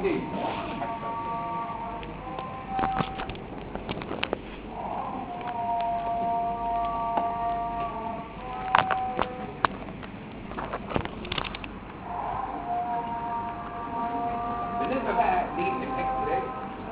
ليه بالنسبة بقى للإكس راي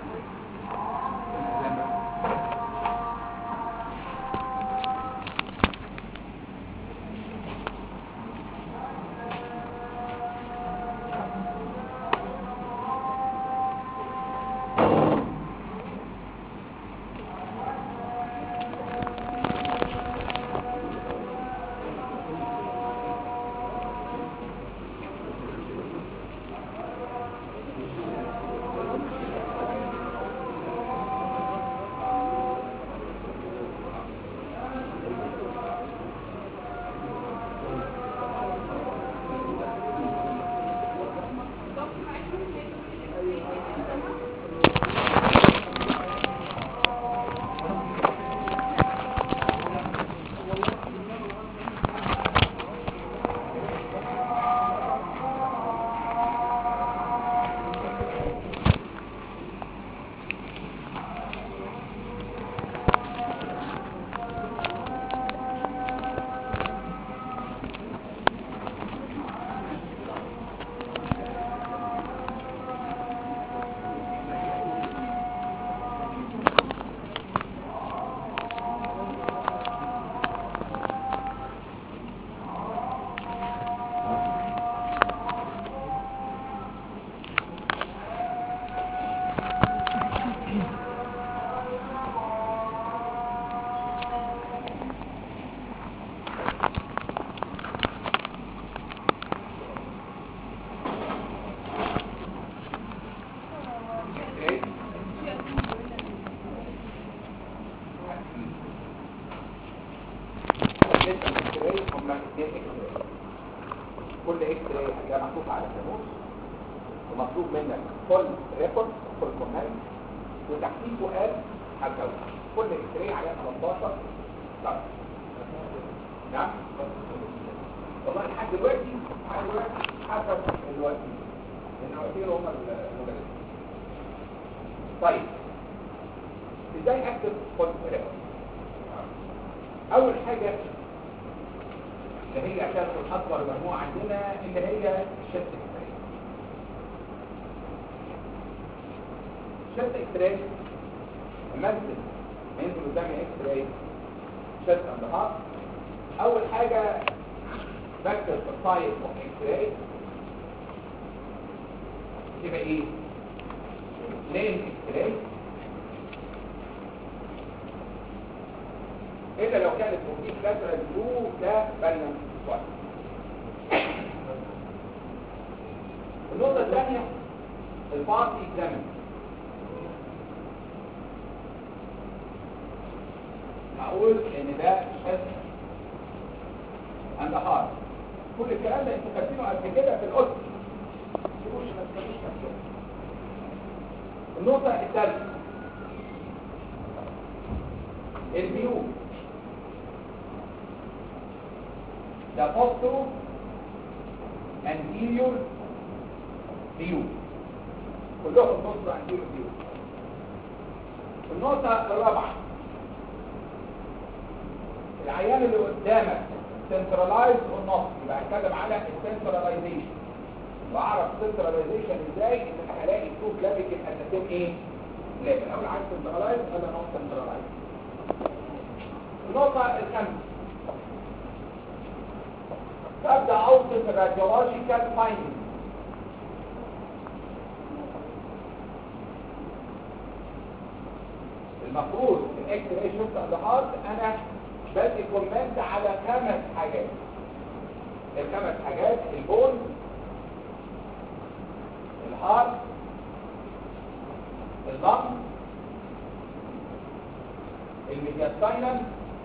إكس راي بالنسبة للإكس راي هما اتنين إكس راي كل إكس راي هتلاقيها محطوطة على فانوس ومطلوب منك فول ريكورد فول كومنت وتحتيه سؤال هتجاوب كل إكس راي عليها 13 درجة نعم والله لحد دلوقتي لحد دلوقتي حسب الوقتين لأن الوقتين هم المدرسين طيب ازاي اكتب فول ريكورد اول حاجة اللي هي عشان اكبر مجموعة عندنا اللي هي الشت اكستراي الشت اكستراي مثل ينزل قدامي اكستراي شت اند هاف اول حاجة بكتب السايز اوف اكستراي تبقى ايه لين اكستراي الا لو كانت ممكن لاترال بلو ده بالنا واحد النقطة الثانية البارت اكزامن هقول ان ده شد عند هارد كل الكلام ده انتوا كاتبينه قبل كده في القدس تقولش ما تكتبوش نفسكم النقطة الثالثة الفيو ده posterior anterior view كلهم posterior anterior view النقطة الرابعة العيان اللي قدامك centralized or not يبقى هتكلم على السنتراليزيشن واعرف centralization ازاي ان انا هلاقي تو كلافيكل اساسين ايه ليفل اول عايز centralized ولا نوت centralized النقطة الخامسة تبدأ أوصف الراديولوجيكال فايندنج المفروض في الاكس راي شفت الهارت انا بدي كومنت على خمس حاجات الخمس حاجات البون الهارت اللنج الميدياستاينم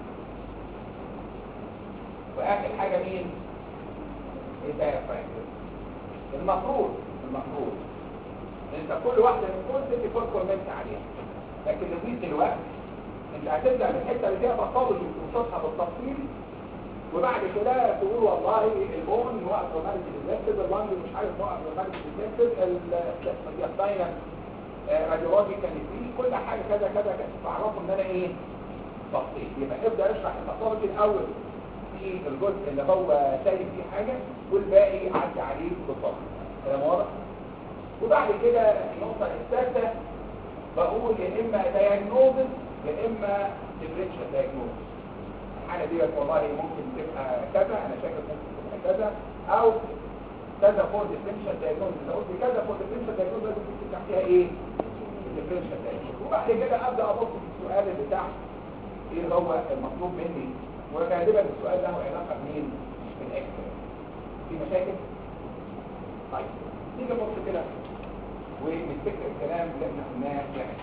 واخر حاجه مين الدايفراجم المفروض المفروض انت كل واحده من دول تدي فول كومنت عليها لكن لغايه دلوقتي انت هتبدا من الحته اللي فيها باثولوجي وتوصفها بالتفصيل وبعد كده تقول والله البون وقت رومانتي ديزنسد اللانج مش عارف وقت رومانتي ديزنسد الداينا راديولوجي كان فيه كل حاجه كذا كذا كذا تعرفوا ان انا ايه بسيط يبقى ابدا اشرح الباثولوجي الاول في الجزء اللي هو شايف فيه حاجه والباقي عدي عليه بالظبط كلام واضح وبعد كده النقطه الثالثه بقول يا اما دايجنوزس يا اما ديفرنشال دايجنوزس الحاله ديت والله ممكن تبقى كذا انا شايف ممكن تبقى كذا او كذا فور ديفرنشال دايجنوزس لو قلت كذا فور ديفرنشال دايجنوزس لازم تكتب تحتها ايه ديفرنشال دايجنوزس وبعد كده ابدا ابص في السؤال اللي تحت ايه هو المطلوب مني وغالبا السؤال له علاقه بمين بالاكس في مشاكل طيب نيجي نبص كده ونفتكر الكلام اللي احنا قلناه يعني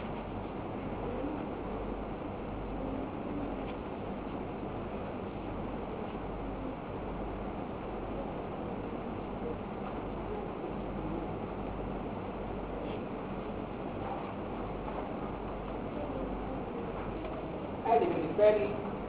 ادي بالنسبه لي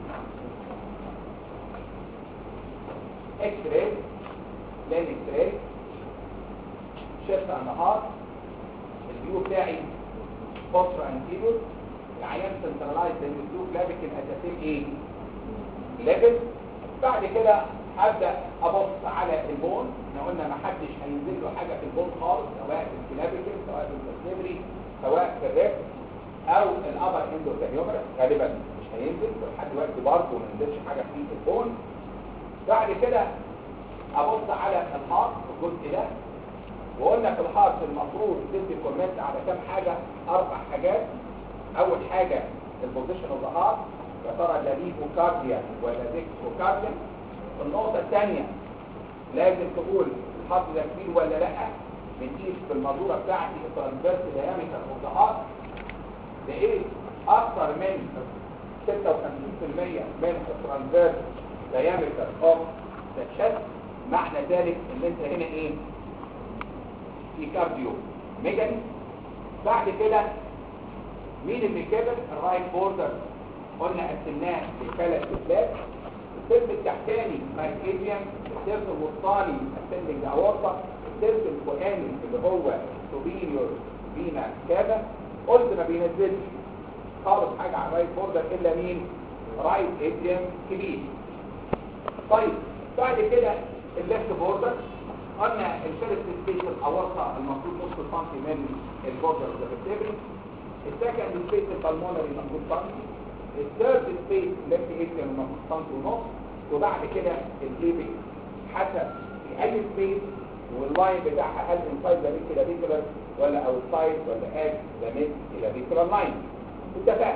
اكس راي لين اكس راي شفت على النهار الفيو بتاعي بوستر انتيريور العيان سنترلايز بالفيو كلافيكل اساسين ايه ليفل بعد كده هبدا ابص على البون احنا قلنا ما حدش هينزل له حاجه في البون خالص سواء في الكلافيكل سواء في الفيرتبري سواء في الريب او الابر اندوثيومرس غالبا مش هينزل لحد دلوقتي برضه ما نزلش حاجه في البون بعد كده ابص على الهارت الجزء ده وقلنا في الهارت المفروض تدي كومنت على كام حاجه اربع حاجات اول حاجه البوزيشن اوف ذا هارت يا ترى ده ليفوكارديا ولا ديكسوكارديا النقطه الثانيه لازم تقول الهارت ده كبير ولا لا بنقيس بالمازوره بتاعتي الترانسفيرس دايمتر اوف ذا هارت لقيت اكثر من 56% من الترانسفيرس دايمتر اوف ذا تشست معنى ذلك ان انت هنا ايه في كارديو ميجاني بعد كده مين اللي كبر الرايت بوردر قلنا قسمناه لثلاث سلسلات السلس التحتاني ماركيديان السلس الوسطاني السندنج اورطه السلس الفوقاني اللي هو سوبيريور فينا كافا قلت ما بينزلش خالص حاجه على الرايت بوردر الا مين رايت ادريان كبير طيب بعد كده الليفت بوردر قلنا الفيرست سبيس الاورطه المفروض نص سنتي من البوردر اوف ذا فيرتبري السكند سبيس البلمونري المفروض سنتي الثيرد سبيس ليفت ادريان المفروض سنتي ونص وبعد كده الايبك حسب في اي سبيس واللاين بتاعها هل انسايد ذا فيكولار ولا اوتسايد ولا اد ذا ميد الى فيكولار لاين اتفقنا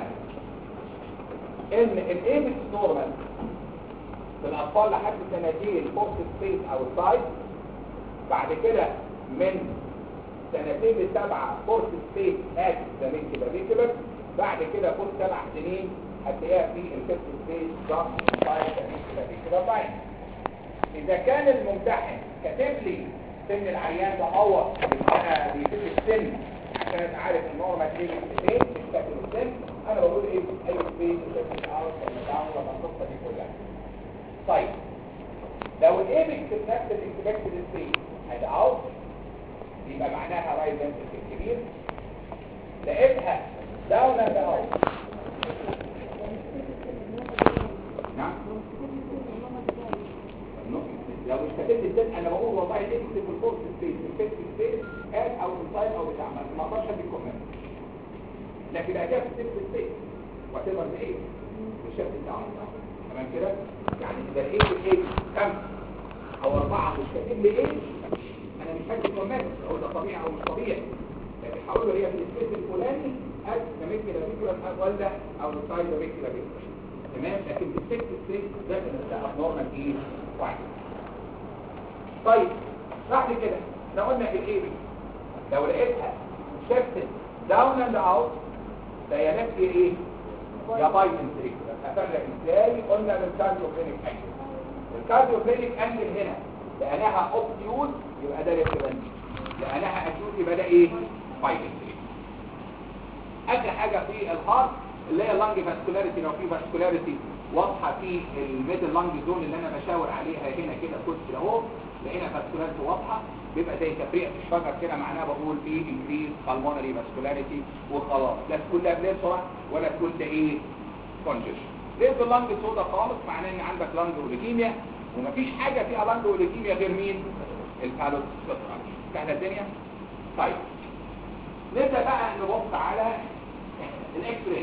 ان الايبك نورمال في الاطفال لحد سنتين فوق سبيس اوتسايد بعد كده من سنتين لسبعة فورس سبيس ات ذا فيكولار بعد كده فوق سبع سنين هتلاقيها في الفيفت سبيس جاست سايد ذا فيكولار لاين اذا كان الممتحن كاتب لي سن العيان ده هو انا بيكتب السن عشان ابقى عارف النورمال ايه فين مش كاتب السن انا بقول ايه اي سبيس سبيس اوت ولا داون ولا القصه دي كلها طيب لو الايبك في نفس الاكسبكتد سبيس هيد اوت يبقى معناها رايت فنتركل كبير لقيتها داون اند اوت نعم لو مش كاتب لي السن انا بقول والله ايه اكتب الفورس سبيس الفيفت سبيس اد او انسايد او بتاع ما اقدرش ادي كومنت لكن اجاب في الفيفت سبيس واتيفر ده ايه الشكل بتاعه تمام كده يعني اذا الايه والايه خمسه او اربعه مش كاتب لي ايه انا مش هدي كومنت اقول ده طبيعي او مش طبيعي لكن هقول له هي في السبيس الفلاني اد كميك كده فيكولا ولا او انسايد ده كده كده تمام لكن في السكت سبيس ده بنبدا نورمال ايه واحد طيب بعد كده لو قلنا الايه لو لقيتها شفت داون اند اوت ده يا نفسي ايه يا باي انتريكولار افرق ازاي قلنا من كارديوفينيك انجل الكارديوفينيك انجل هنا لقيناها اوبتيوز يبقى ده ريفرنس لقيناها اكيوت يبقى ده ايه باي انتريكولار اخر حاجه في الهارت اللي هي اللانج فاسكولاريتي لو في فاسكولاريتي واضحه في الميدل لانج زون اللي انا بشاور عليها هنا كده كنت اهو لقينا فاسكولاريتي واضحه بيبقى زي تفريق في الشجر كده معناه بقول في انكريز بالمونري فاسكولاريتي وخلاص لا تكون لا بليسرا ولا تكون ده ايه كونجيشن لقيت اللانج سودا خالص معناه ان عندك لانج اوليكيميا ومفيش حاجه فيها لانج اوليكيميا غير مين البالوت سهله الدنيا طيب نبدا بقى نبص على الاكس راي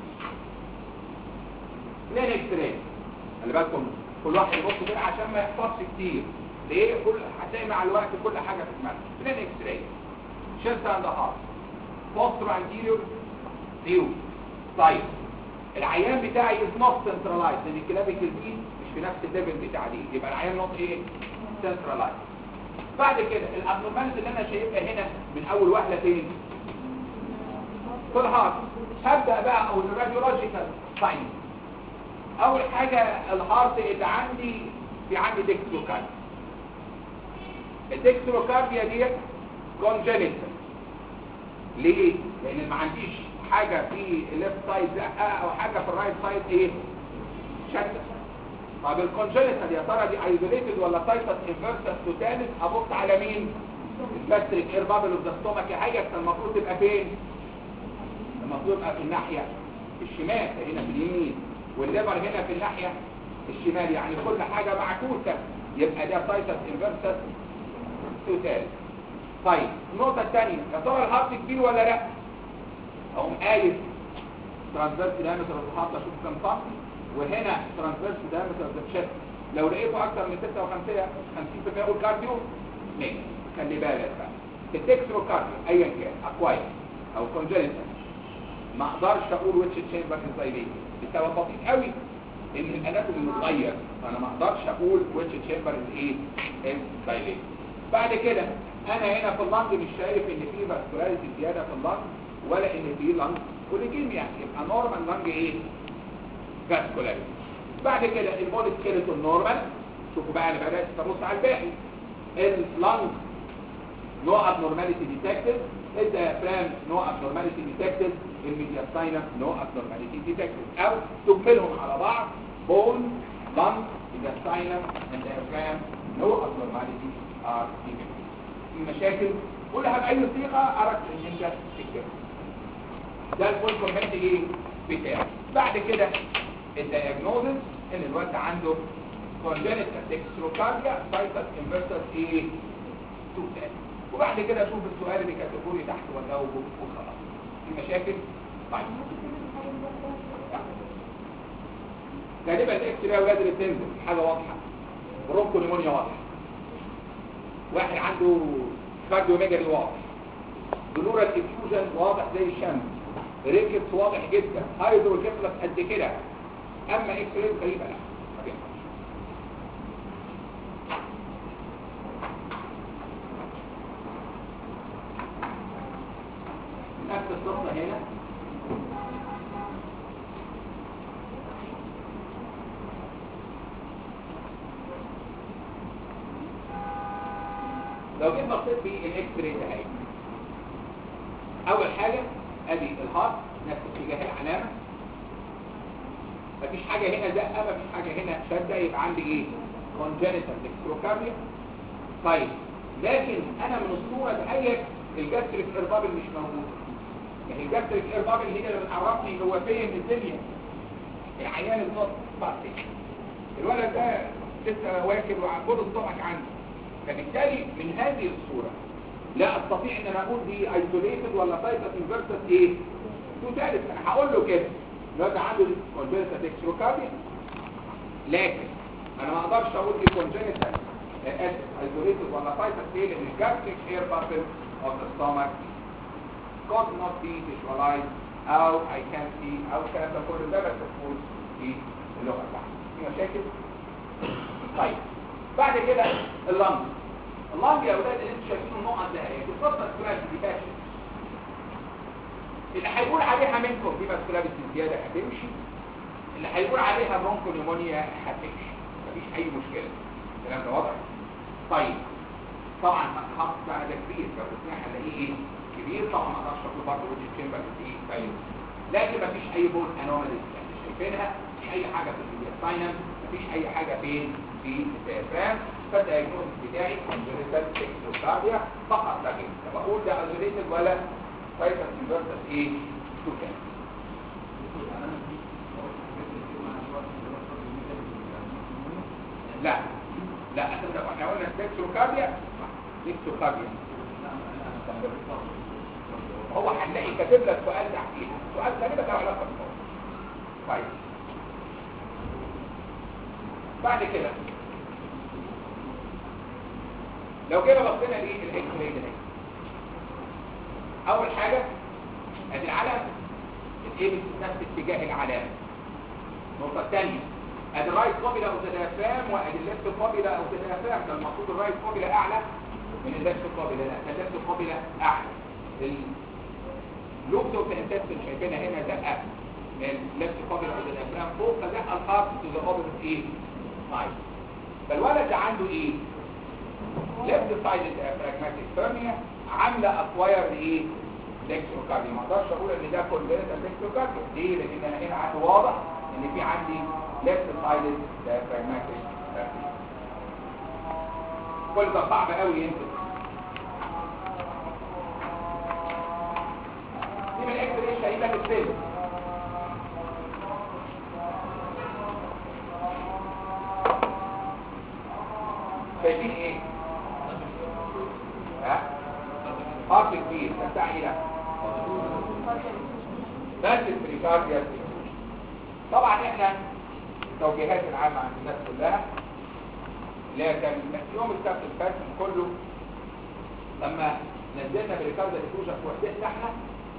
ليه اكس راي خلي بالكم كل واحد يبص كده عشان ما يحفظش كتير ليه كل هتلاقي مع الوقت كل حاجه في دماغك ليه اكس راي شيست اند هارت بوستر انتيريور فيو طيب العيان بتاعي از نوت سنترلايز لان الكلابيكال دي مش في نفس الليفل بتاع دي يبقى العيان نوت ايه سنترلايز بعد كده الابنورماليتي اللي انا شايفها هنا من اول وهله فين في الهارت هبدا بقى او الراديولوجيكال ساينس اول حاجه الهارت اللي عندي في عندي ديكستروكارديا الديكستروكارديا ديت كونجنيتال ليه لان ما عنديش حاجه في الليفت سايد زقه او حاجه في الرايت سايد ايه شده طب الكونجنيتال يا ترى دي ايزوليتد ولا تايتس انفيرسس توتاليس ابص على مين الباستريك اير بابل اوف ذا ستومك يا حاجه المفروض تبقى فين المفروض تبقى في الناحيه الشمال هنا في اليمين والليفر هنا في الناحيه الشمال يعني كل حاجه معكوسه يبقى ده تايتس انفيرسس توتاليس طيب النقطه الثانيه يا ترى الهارت كبير ولا لا اقوم قايل ترانسفيرس دايمتر الهارت اشوف كام سم وهنا ترانسفيرس دايمتر الشيست لو لقيته اكتر من 56 50% اقول كارديو ماشي خلي بالك بقى التكسرو كارديو ايا كان اكواير او كونجنيتال ما اقدرش اقول ويتش تشامبر ازايليت بسبب بسيط قوي ان الاناتومي متغير فانا ما اقدرش اقول ويتش تشامبر ايه ازايليت بعد كده انا هنا في اللنج مش شايف ان في فاسكولاريتي زياده في اللنج ولا ان في لنج كوليجيميا يبقى نورمال لنج ايه فاسكولاريتي بعد كده البودي سكيلتون نورمال شوفوا بقى انا بدات ابص على الباقي اللنج نو ابنورماليتي ديتكتد الديافرام نو ابنورماليتي ديتكتد الميدياستاينم نو ابنورماليتي ديتكتد او تكملهم على بعض بون لنج ميدياستاينم and diaphragm no abnormality are detected في مشاكل قولها بأي صيغة أردت إن أنت تكتبها ده الفول كومنت إيه بتاعي بعد كده الدياجنوزس إن الوقت عنده congenital dextrocardia situs inversus إيه توتال وبعد كده أشوف السؤال اللي كاتبه لي تحت وأجاوبه وخلاص في مشاكل طيب غالبا الاكس راي اولاد اللي بتنزل حاجه واضحه برونكو نيمونيا واضحه واحد عنده كارديوميجالي واضح بلورال افيوجن واضح زي الشمس ريكبس واضح جدا هايدروكيفلس قد كده اما اكس راي غريبه لا ما بيحصلش نفس القصه هنا لو جيت بصيت في الاكس راي ده اهي اول حاجه ادي الهارت نفس اتجاه العلامه مفيش حاجه هنا زقه مفيش حاجه هنا شده يبقى عندي ايه كونجنتال ديكستروكارديا طيب لكن انا من الصوره دهيت الجاستريك ايربابل مش موجود يعني الجاستريك ايربابل هي اللي بتعرفني هو فين الدنيا العيان النص بعد الولد ده لسه واكل وعبود الصبح عندي فبالتالي من هذه الصورة لا استطيع ان انا اقول دي ايزوليتد ولا سايتس انفيرسس ايه توتاليس انا هقول له كده دلوقتي عنده كونجنتال ديكستروكارديا لكن انا ما اقدرش اقول دي كونجنتال ايزوليتد ولا سايتس ايه لان الجاستريك اير بابل اوف ذا ستومك could not be visualized او I can see او الكلام ده كله ده بس تقول في اللغه بتاعتي في مشاكل طيب بعد كده اللنج اللنج يا اولاد اللي انتوا شايفينه النقط ده هي بتفضل سكراش دي فاشل اللي هيقول عليها منكم دي باسكولاريتي زياده هتمشي اللي هيقول عليها برونكو نيمونيا هتمشي مفيش اي مشكله الكلام ده واضح طيب طبعا خط بقى ده كبير لو تسمع هنلاقيه ايه كبير طبعا ما اقدرش اقول برضه وجه تشامبر ايه طيب لكن مفيش اي بول انوماليز شايفينها مفيش اي حاجه في الساينم مفيش اي حاجه فين في الديافرام فالدايجنوز بتاعي كونجنتال اكسوكارديا فقط لا غير لا بقول ده ازوليتد ولا فايتال انفيرتس ايه توكان لا لا احنا احنا قلنا سبيكتروكارديا سبيكتروكارديا هو هنلاقي كاتب لك سؤال تحتيها سؤال ثاني بس له علاقه بالموضوع طيب بعد كده لو جينا بصينا ليه الاكس راي ده اول حاجه ادي العلم الايه نفس اتجاه العلامه النقطه الثانيه ادي الرايت كوبيلا او تدافام وادي الليفت كوبيلا او تدافام كان المفروض الرايت كوبيلا اعلى من الليفت كوبيلا لا ده الليفت كوبيلا اعلى اللوب اوف انتستين شايفينها هنا زقه من الليفت كوبيلا او تدافام فوق فزقه الهارت تو ذا اوبرت ايه سايد فالولد ده عنده ايه ليفت سايد diaphragmatic hernia عامله اكواير ايه ديكستروكارديا ما اقدرش اقول ان ده كونجنتال ديكستروكارديا ليه لان انا هنا عندي واضح ان في عندي left sided diaphragmatic hernia كل ده صعب قوي ينزل دي من الاكس راي شايله في السيل شايفين ايه ها حرف كبير بتاع ايه ده بس البريكارديا طبعا احنا التوجيهات العامة عند الناس كلها لكن يوم السبت الفات كله لما نزلنا بريكارديا ديفوجن في وحدتنا احنا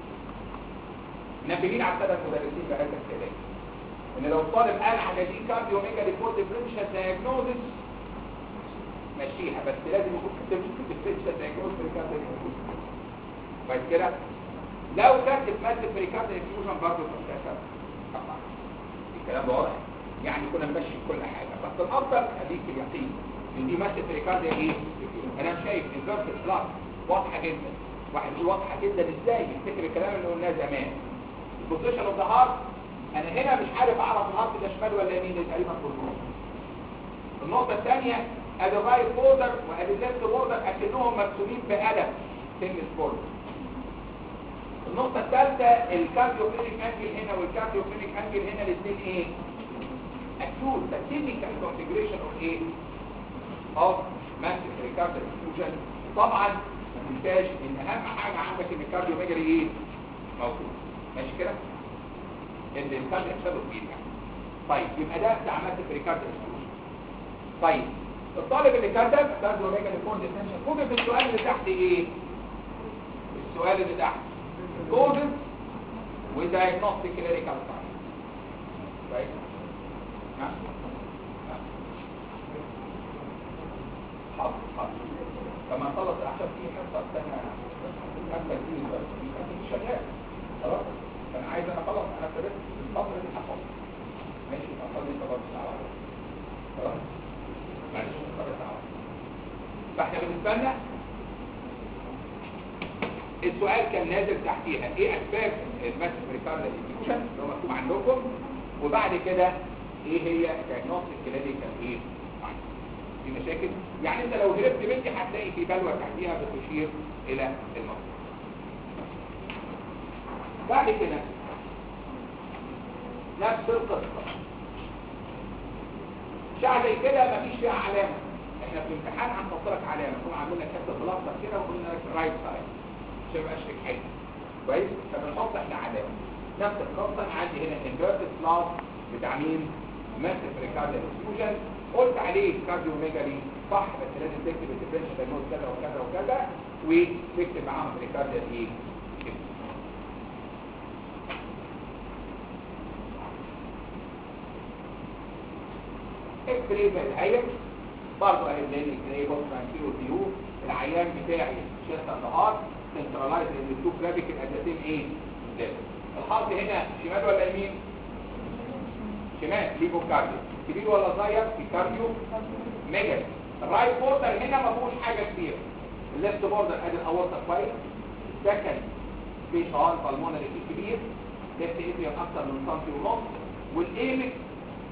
نبهين على الساده المدرسين بهذا الكلام ان لو الطالب قال على دي كارديو ميجا ريبورت ديفرنشال دايجنوزس مشيها بس لازم يكون كتبت في الديفرنشال دايجنوز بريكارديا ديفوجن بعد كده لو كاتب ماده بريكارديا ديفوجن برضه تنتشر طبعا الكلام ده واضح يعني كنا نمشي كل حاجه بس الافضل اديك اليقين ان دي ماده بريكارديا ايه انا شايف انفيرت بلاس واضحه جدا واحد يقول واضحه جدا ازاي يفتكر الكلام اللي قلناه زمان البوزيشن اوف ذا هارت انا هنا مش عارف اعرف الهارت ده شمال ولا يمين ده تقريبا في النص النقطه الثانيه ادي الرايت بوردر وادي الليفت بوردر اكنهم مرسومين بقلم سن بوردر النقطه الثالثه الكارديوفينيك انجل هنا والكارديوفينيك انجل هنا الاثنين ايه اكيوت ده تيبيكال كونفيجريشن اوف ايه اوف ماسك ريكارديو انفيوجن طبعا ما تنساش ان اهم حاجه عندك ان الكارديو ميجري ايه موجود ماشي كده ان الكارديو يحصله كبير يعني طيب يبقى ده بتاع ماسك ريكارديو انفيوجن طيب الطالب اللي كتب كارديو ميجري كون ديفنشن كتب في السؤال اللي تحت ايه السؤال اللي تحت كودز ودايجنوستيك كلينيكال ساينس كويس ها حاضر حاضر لما نخلص الاحشاء في حصه ثانيه حصه دي بس شغال خلاص انا عايز انا اخلص انا ابتديت الفتره دي هخلص ماشي اخلص انت برضه ساعه خلاص معلش فتره ساعه فاحنا بالنسبه لنا السؤال كان نازل تحتيها ايه اسباب الماسك ريكارد انفيوجن اللي هو مكتوب عندكم وبعد كده ايه هي diagnostic clinical ايه في مشاكل يعني انت لو هربت مني هتلاقي في بلوى تحتيها بتشير الى الموضوع بعد كده نفس القصه شعر زي كده مفيش فيها علامه احنا في الامتحان هنحط لك علامه نكون عاملين لك حته بلاطه كده وقلنا لك رايت سايد عشان ما يبقاش لك حاجه كويس فبنحط احنا علامه نفس القصه انا عندي هنا انفيرتد كلاس بتاع مين ماسك ريكارديال انفيوجن قلت عليه كارديو ميجالي صح بس لازم تكتب الديفرنشال دايجنوز كذا وكذا وكذا وتكتب معاهم ريكارديال ايه اكس راي بالهيئه برضه اهي لان اكس راي بص مانكيرو فيو العيان بتاعي شيست النهار سنترلايز ان التو جرافيك الاساسين ايه ده الحرف هنا شمال ولا يمين شمال ليبو كارديو كبير ولا صغير في كارديو ميجا الرايت بوردر هنا ما فيهوش حاجه كبيره الليفت بوردر ادي الاورطه كويس السكند في شعار بالمونري كبير ليفت اتريوم اكتر من سنتي ونص والايمك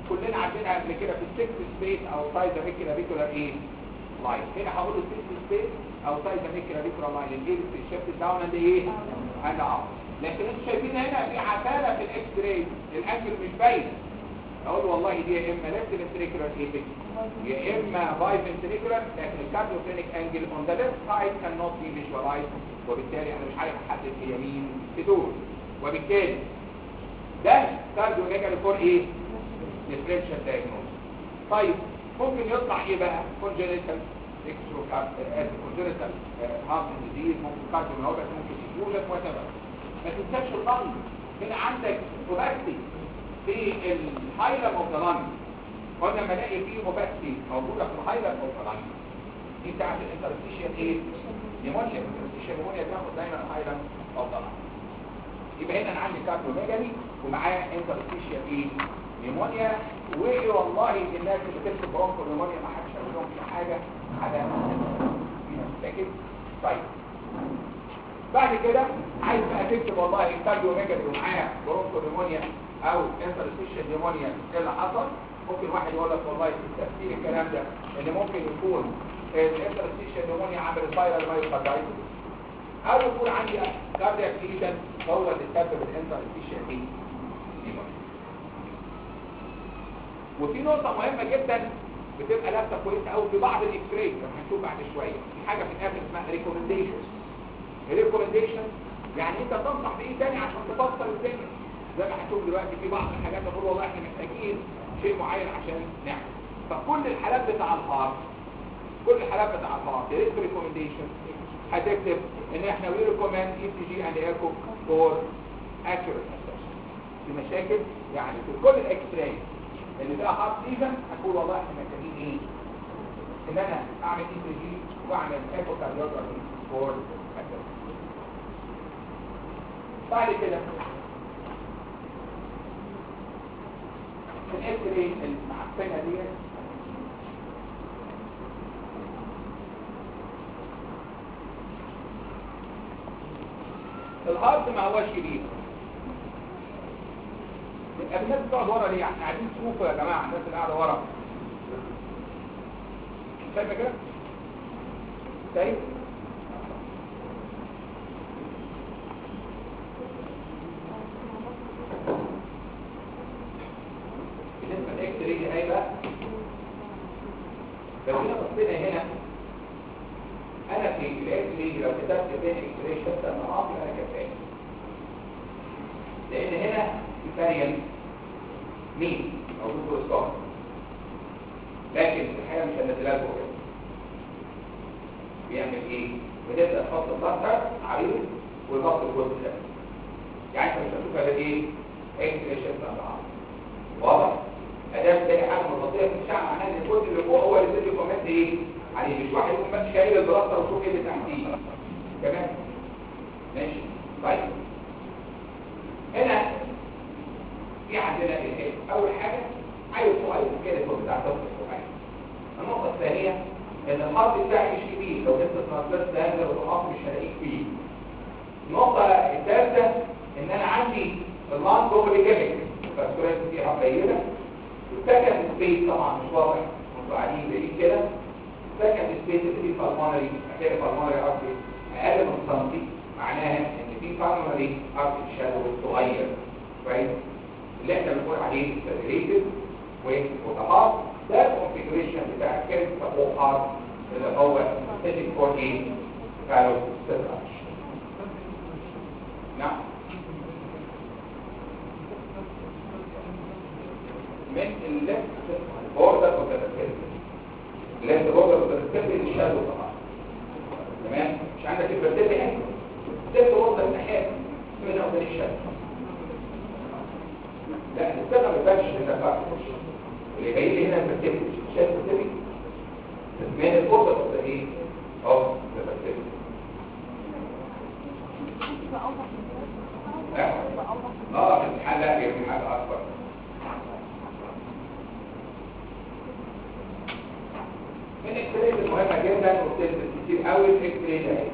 كلنا عارفينها قبل كده في السكس سبيس او سايز كلافيكولار ايه لاين هنا هقول السكس سبيس او سايز كلافيكولار لاين الايه في الشفت داون اند ايه اند اب لكن انتوا شايفين هنا في عتاله في الاكس راي الانجل مش باين اقول والله دي يا اما ليفت فنتريكولار ايبكس يا اما باي فنتريكولار لكن الكارديوفرينيك انجل اون ذا ليفت سايد كان نوت بي فيجواليزد وبالتالي انا مش عارف احدد هي مين في دول وبالتالي ده كارديو نيجاتيف فور ايه ديفرنشال دايجنوز طيب ممكن يطلع ايه بقى كونجنتال اكسترو كونجنتال هارت ديزيز ممكن كارديوميوباثي ممكن يجوز وات ما تنساش اللنج هنا عندك اوباستي في الهايلم اوف ذا لنج قلنا لما الاقي فيه اوباستي موجوده في الهايلم اوف ذا لنج دي بتاعت الانترستيشن ايه نيمونيا الانترستيشن نيمونيا بتاخد دايما الهايلم اوف ذا لنج يبقى هنا انا عندي كارديوميجالي ومعاه انترستيشن ايه نيمونيا وايه والله الناس اللي بتكتب برونكو نيمونيا ما حدش يقول لهم في حاجه على لكن طيب بعد كده عايز بقى تكتب والله الكارديوميجالي ومعاه برونكو نيمونيا او انترستيشن نيمونيا ايه اللي حصل ممكن واحد يقول لك والله في تفسير الكلام ده ان ممكن يكون الانترستيشن نيمونيا عامل فايرال مايوكاردايتس او يكون عندي كاردياك ليجن هو اللي سبب الانترستيشن دي نيمونيا وفي نقطة مهمة جدا بتبقى لابسة كويسة قوي في بعض الاكس راي كما هنشوف بعد شوية في حاجة في الاخر اسمها ريكومنديشن الريكومنديشن يعني انت تنصح بايه تاني عشان تفسر الدنيا زي ما هنشوف دلوقتي في بعض الحاجات نقول والله احنا محتاجين شيء معين عشان نعمل فكل الحالات بتاع الهارت كل الحالات بتاع الهارت يا ريت ريكومنديشن هتكتب ان احنا وي ريكومند اي سي جي اند ايكو فور اكيوريت في مشاكل يعني في كل الاكس راي اللي فيها هارت ليجن هتقول والله احنا محتاجين ايه ان انا اعمل اي سي جي واعمل ايكو كارديوجرافي فور اكيوريت بعد كده الاكس راي المعفنه ديت الهارد ما هوش كبير يبقى الناس بتقعد ورا ليه احنا قاعدين تشوفوا يا جماعه الناس اللي قاعده ورا شايفه كده شايف بالنسبه للاكس راي دي هيبقى لو جينا بصينا هنا انا في الاكس راي لو كتبت بين اكس راي شتى المناطق انا كفايه لان هنا في فاريانت مين موجود في الصف لكن الحقيقه مش هنزلها لكم كده بيعمل ايه بنبدا نحط البطر عريض والبطر الجزء ده يعني انت مش هتشوف هذا ايه اكس راي شتى المناطق واضح ادام تلاقي حاجه مغطيه في الشعب معناها ان الجزء اللي فوق هو اللي تدي كومنت ايه عليه مش واحد يكون بس شايل البلاطه وشوف ايه اللي تحتيه تمام ماشي طيب هنا في عندنا ايه اول حاجه عايز سؤال كده يكون بتاع طفل صغير النقطه الثانيه ان الحرف بتاعي مش كبير لو انت ترانسفيرس ده لو الحرف مش هلاقيك فيه النقطه الثالثه ان انا عندي اللان اوبليجيميك فالسؤال فيها قليله والسكند سبيس طبعا مش واضح انتوا قاعدين بعيد كده سكند سبيس اللي فيه بالمونري هتلاقي بالمونري ارتي اقل من سنتي معناها ان في بالمونري ارتي شادو صغير كويس اللي احنا بنقول عليه ساتوريتد ومتحاط ده الكونفيجريشن بتاع الكيرف فوق هارت اللي هو سيتنج فور ايه فالو ستراش نعم من الليفت بوردر اوف ذا الليفت بوردر اوف ذا الشادو طبعا تمام مش عندك الفرتيلي هنا الليفت بوردر الناحيه من اوف الشادو لا الثقه ما يبانش هنا بقى اللي جاي لي هنا الفرتيلي شايف الفرتيلي من البوردر اوف ذا ايه اوف ذا فرتيلي اه في الحال لا في حاجه اكبر من الاكسريز المهمة جدا وبتلبس كتير قوي الاكسريز اهي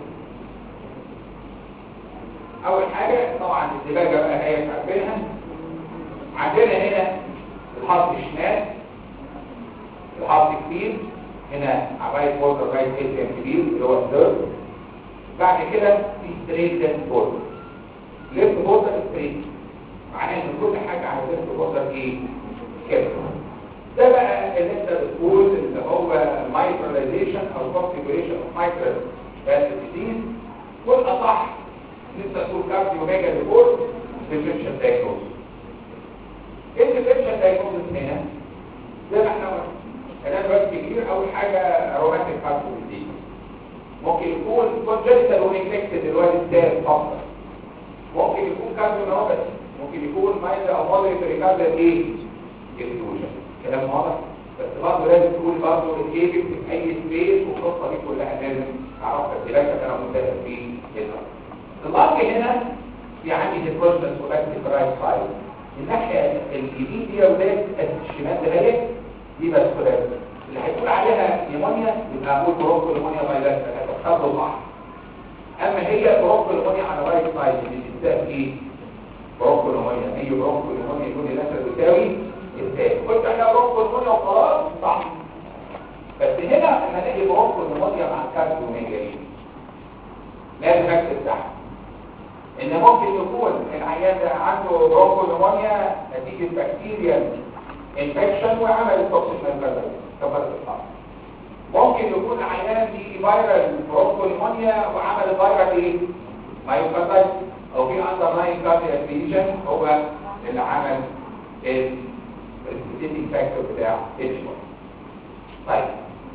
اول حاجة طبعا الدباجة بقى هي عارفينها عندنا هنا الحرف الشمال الحرف كبير هنا رايت بوردر رايت اتريم كبير اللي هو الثيرد بعد كده في ستريت بوردر ليفت بوردر ستريت معناه ان كل حاجه على ليفت بوردر ايه كده ده بقى اللي انت بتقول اللي هو مايكروليزيشن او كونفيجريشن اوف مايكرو ديزيز والاصح ان انت تقول كارديو ميجا ريبورت ديفرنشال دايجنوز ايه الديفرنشال دايجنوز هنا زي ما احنا كلام بس كتير اول حاجه روماتيك كارديو ديزيز ممكن يكون كونجنتال ونيجلكتد الوالد الثالث فقط ممكن يكون كارديو نوباتي ممكن يكون مايل او مودريت ريكارديو ايه انفيوجن كلام واضح بس برضه لازم تقول برضه الايه في اي سبيس والقصه دي كلها لازم تعرفها دلوقتي انا متفق في كده اللنج هنا في عندي ديبرشن وباكتيك رايت سايد الناحيه اليمين دي يا ولاد الشمال ده هي دي باسكولار اللي هيقول عليها نيمونيا يبقى اقول بروكو نيمونيا بايلات هتاخده صح اما هي بروكو نيمونيا على رايت سايد اللي بتسمى ايه بروكو نيمونيا اي بروكو نيمونيا يكون الاسر بيساوي الثاني قلت احنا بروكو نيمونيا وخلاص صح بس هنا لما نلاقي بروكو نيمونيا مع الكارديوميجالين لازم اكتب تحت ان ممكن يكون العيان ده عنده بروكو نيمونيا نتيجه بكتيريا انفكشن وعمل توكسيك مايكروبيوم كبرت الحرب ممكن يكون عيان دي فيرال بروكو نيمونيا وعمل فيرال ايه مايوكاردايتس او في اندرلاين كاردياك ليجن هو اللي عمل السبيسيفيك فاكتور بتاع اتش طيب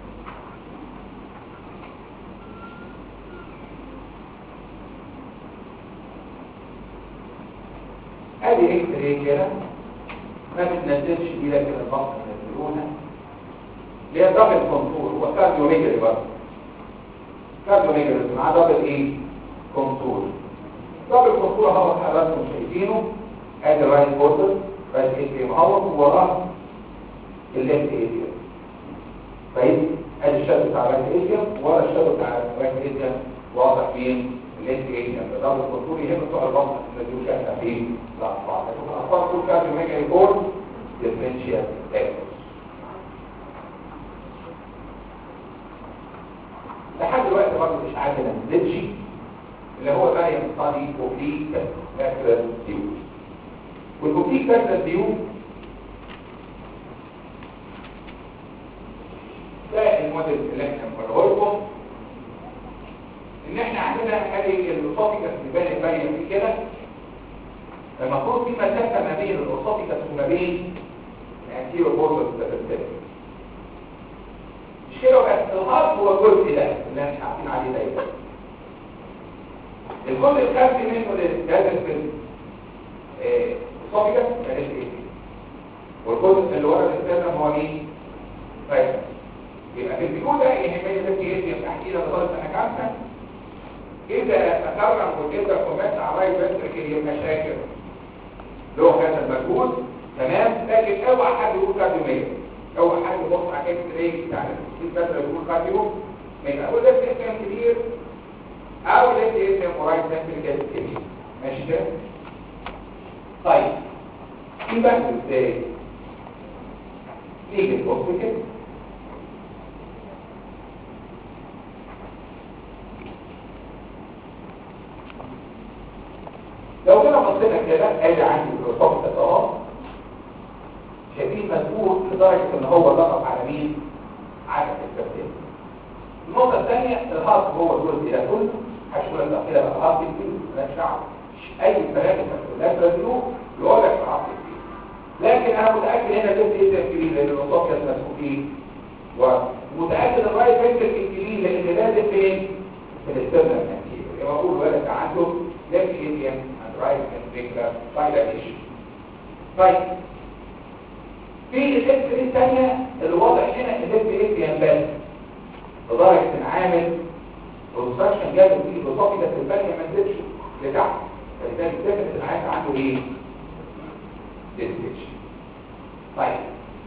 ادي اكس راي كده ما بتنزلش دي لكن الضغط ينزلونها اللي هي دبل كونتور هو كارديو ميجري برضه كارديو ميجري مع دبل ايه كونتور دبل كونتور اهو حضراتكم شايفينه ادي الرايت بوردر رايت اتريوم اهو ووراه الليفت اتريوم طيب ادي الشد بتاع الرايت اتريوم ورا الشد بتاع الرايت اتريوم واضح فين الليفت اتريوم دبل كونتور يهم بتوع البطن اللي بيوجهها فين الاطفال لكن الاطفال كل كارديو ميجري كورد ديفرنشيال دايجنوز لحد دلوقتي برضه مش عارف ما نزلش اللي هو مريم ستادي اوبليك ماكرال فيو والاوبليك ماكرال فيو ده الموديل اللي احنا بنقوله لكم ان احنا عندنا ادي الاوسوفيكس اللي باين فيه كده المفروض في مسافه ما بين الاوسوفيكس وما بين الانتيرو بوردر مش كده بس الهارت هو الجزء ده اللي احنا عارفين عليه دايما الجزء الخلفي منه لازم في الصوفيكس ماليش ايه والجزء اللي ورا الاستاذ هو مين؟ طيب يبقى في البيكو ده يهمني ده ايه يبقى احكي لك لغايه سنه كام اذا تكرم وجد كومنت على راي بنتك المشاكل له هذا المجهود تمام لكن اوعى حد يقول كارديو اوعى حد يبص على اكس راي بتاع الفتره يقول كارديو ما يبقى هو ده كان كبير او ده اسم قريب سنتريكال كبير ماشي كده طيب في بقى ازاي نيجي نبص كده لو كده بصينا كده ادي عندي الرصاص ده اهو شايفين مذكور لدرجه ان هو ضغط على مين على الكابتن النقطه الثانيه الهارت هو الجزء ده كله هشوف لك كده بقى هارت كتير مالكش دعوه اي برامج لاترال فيو يقول لك هارت كتير لكن انا متاكد هنا ده ايه كبير لان الرصاص ده مسكوك ايه ومتاكد الرايت فينتر الكبير لان لازم فين في الاسترنال انتيريور يبقى اقول ولد عنده left atrium and right ventricular dilation. طيب في الاكس راي الثانيه اللي واضح هنا الليفت اتريوم بس لدرجه ان عامل كونستراكشن جاب فيه بالظبط ده في البنيه ما نزلش لتحت فلذلك ثبت العيان عنده ايه؟ ديسبيتش طيب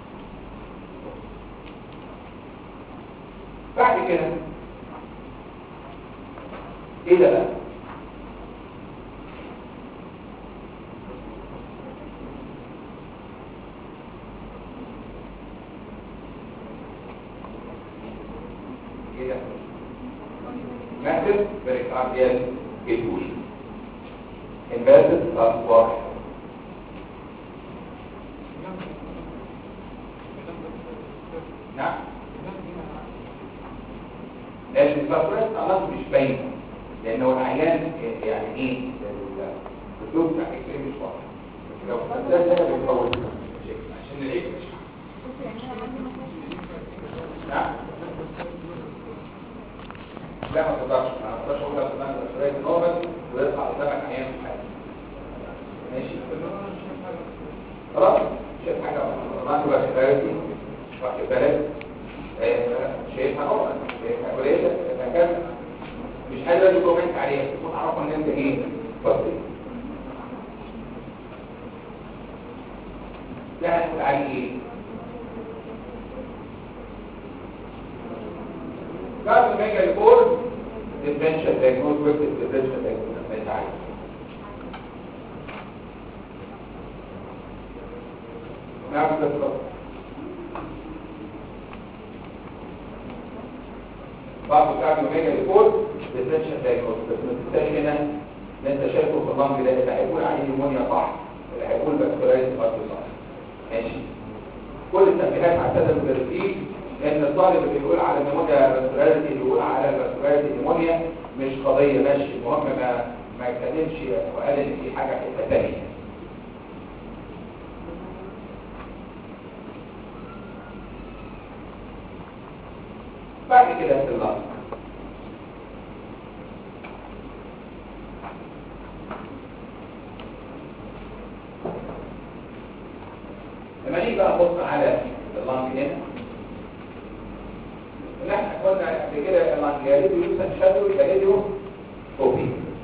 بعد كده ايه ده بقى؟ ايه ده massive pericardial effusion inverted transport نعم الفاسورات خلاص مش باينه لان هو العيان يعني ايه الدكتور بتاع اكس مش واضح لو ده ده بيتفوت عشان العيب مش نعم لا ما تقدرش ما اقدرش اقول لك ان الفاسورات نورمال ويطلع قدامك عيان في حاجه ماشي خلاص شايف حاجه ما تبقى شفايتي واخد بالك شايفها نورمال شايفها قليله هكذا مش قادر اجي كومنت عليها تكون عارفه ان انت ايه فاضي ده هنقول عليه ايه بعد ما يجي الكور differential diagnosis with differential diagnosis انت عارف نعم بالظبط بعض بتاع الاوميجا ريبورت ديفرنشال دايجنوستس بس ما تنساش هنا ان انت شايفه في اللنج ده اللي هيقول عليه نيمونيا صح اللي هيقول بكتيريا برضه صح ماشي كل التنبيهات على الساده المدرسين ان الطالب اللي بيقول على نيمونيا بكتيريا اللي بيقول على بكتيريا نيمونيا مش قضيه ماشي المهم ما ما يتكلمش وقال ان في حاجه حته ثانيه بعد كده في اللحظة لما نيجي بقى نبص على اللانج هنا اللي احنا قلنا قبل كده اللانج يا ريديو يوسن شادو يا ريديو فوبي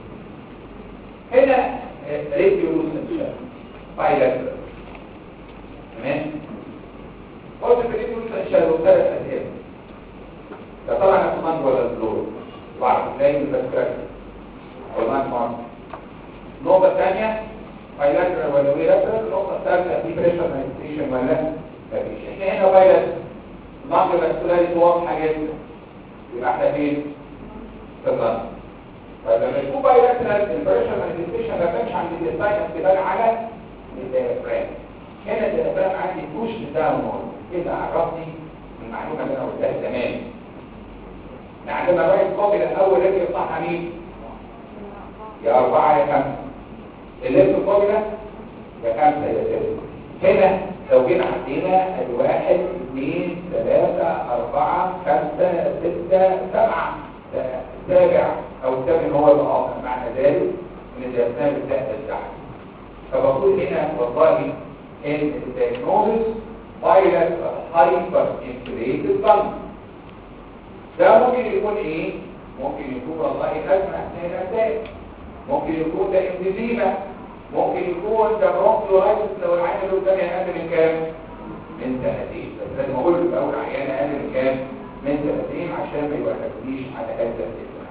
هنا ريديو يوسن شادو بايلاترال تمام قلت في ريديو يوسن شادو ثلاث اسئله ده طبعا الكوماند ولا الفلور بعرف تلاقي البسكرات والمان مارك النقطة الثانية بايلاترال ولا ويلاترال النقطة الثالثة في بريشر مانيستيشن ولا مفيش احنا هنا بايلاترال المانج باسكولاريتي واضحة جدا يبقى احنا فين؟ في الظن طيب لما يكون بايلاترال البريشر مانيستيشن ما كانش عند الديزاين بتبان على الديافرام هنا الديافرام عندي بوش داون كده عرفني المعلومة اللي انا قلتها زمان عندما الرايت قابل اول رجل يطلعها مين يا أربعة يا خمسة الليفت قابل يا خمسة يا ستة هنا لو جينا عندنا الواحد اثنين ثلاثة أربعة خمسة ستة سبعة السابع أو الثامن هو الآخر معنى ذلك إن الأسنان بتأتي تحت فبقول هنا والله إن الدياجنوزس فايروس هايبر انفليتد بلد ده ممكن يكون ايه ممكن يكون والله ازمه اثناء الانتاج ممكن يكون ده امفيزيما ممكن يكون ده برونكيولايتس لو العيان اللي قدامي اقل من كام من سنتين بس لازم اقول له اول عيان اقل من كام من سنتين عشان ما يوقفنيش على هذا الاسم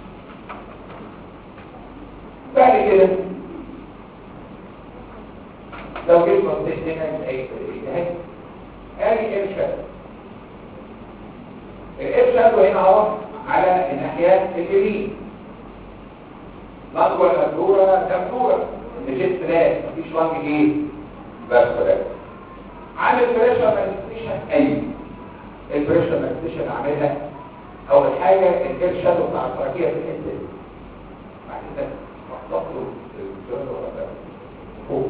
بعد كده لو جيت بصيت هنا اي اهي ادي ارشاد الارشاد هنا اهو على الناحيات اليمين نطوى المدورة تمدورة نجيب ثلاث مفيش وانج ايه بس ثلاث عامل بريشر مانستيشن اي البريشر مانستيشن عاملها اول حاجة الجير شادو بتاع التراكية في الحتة دي بعد كده محطط له الجير ولا فوق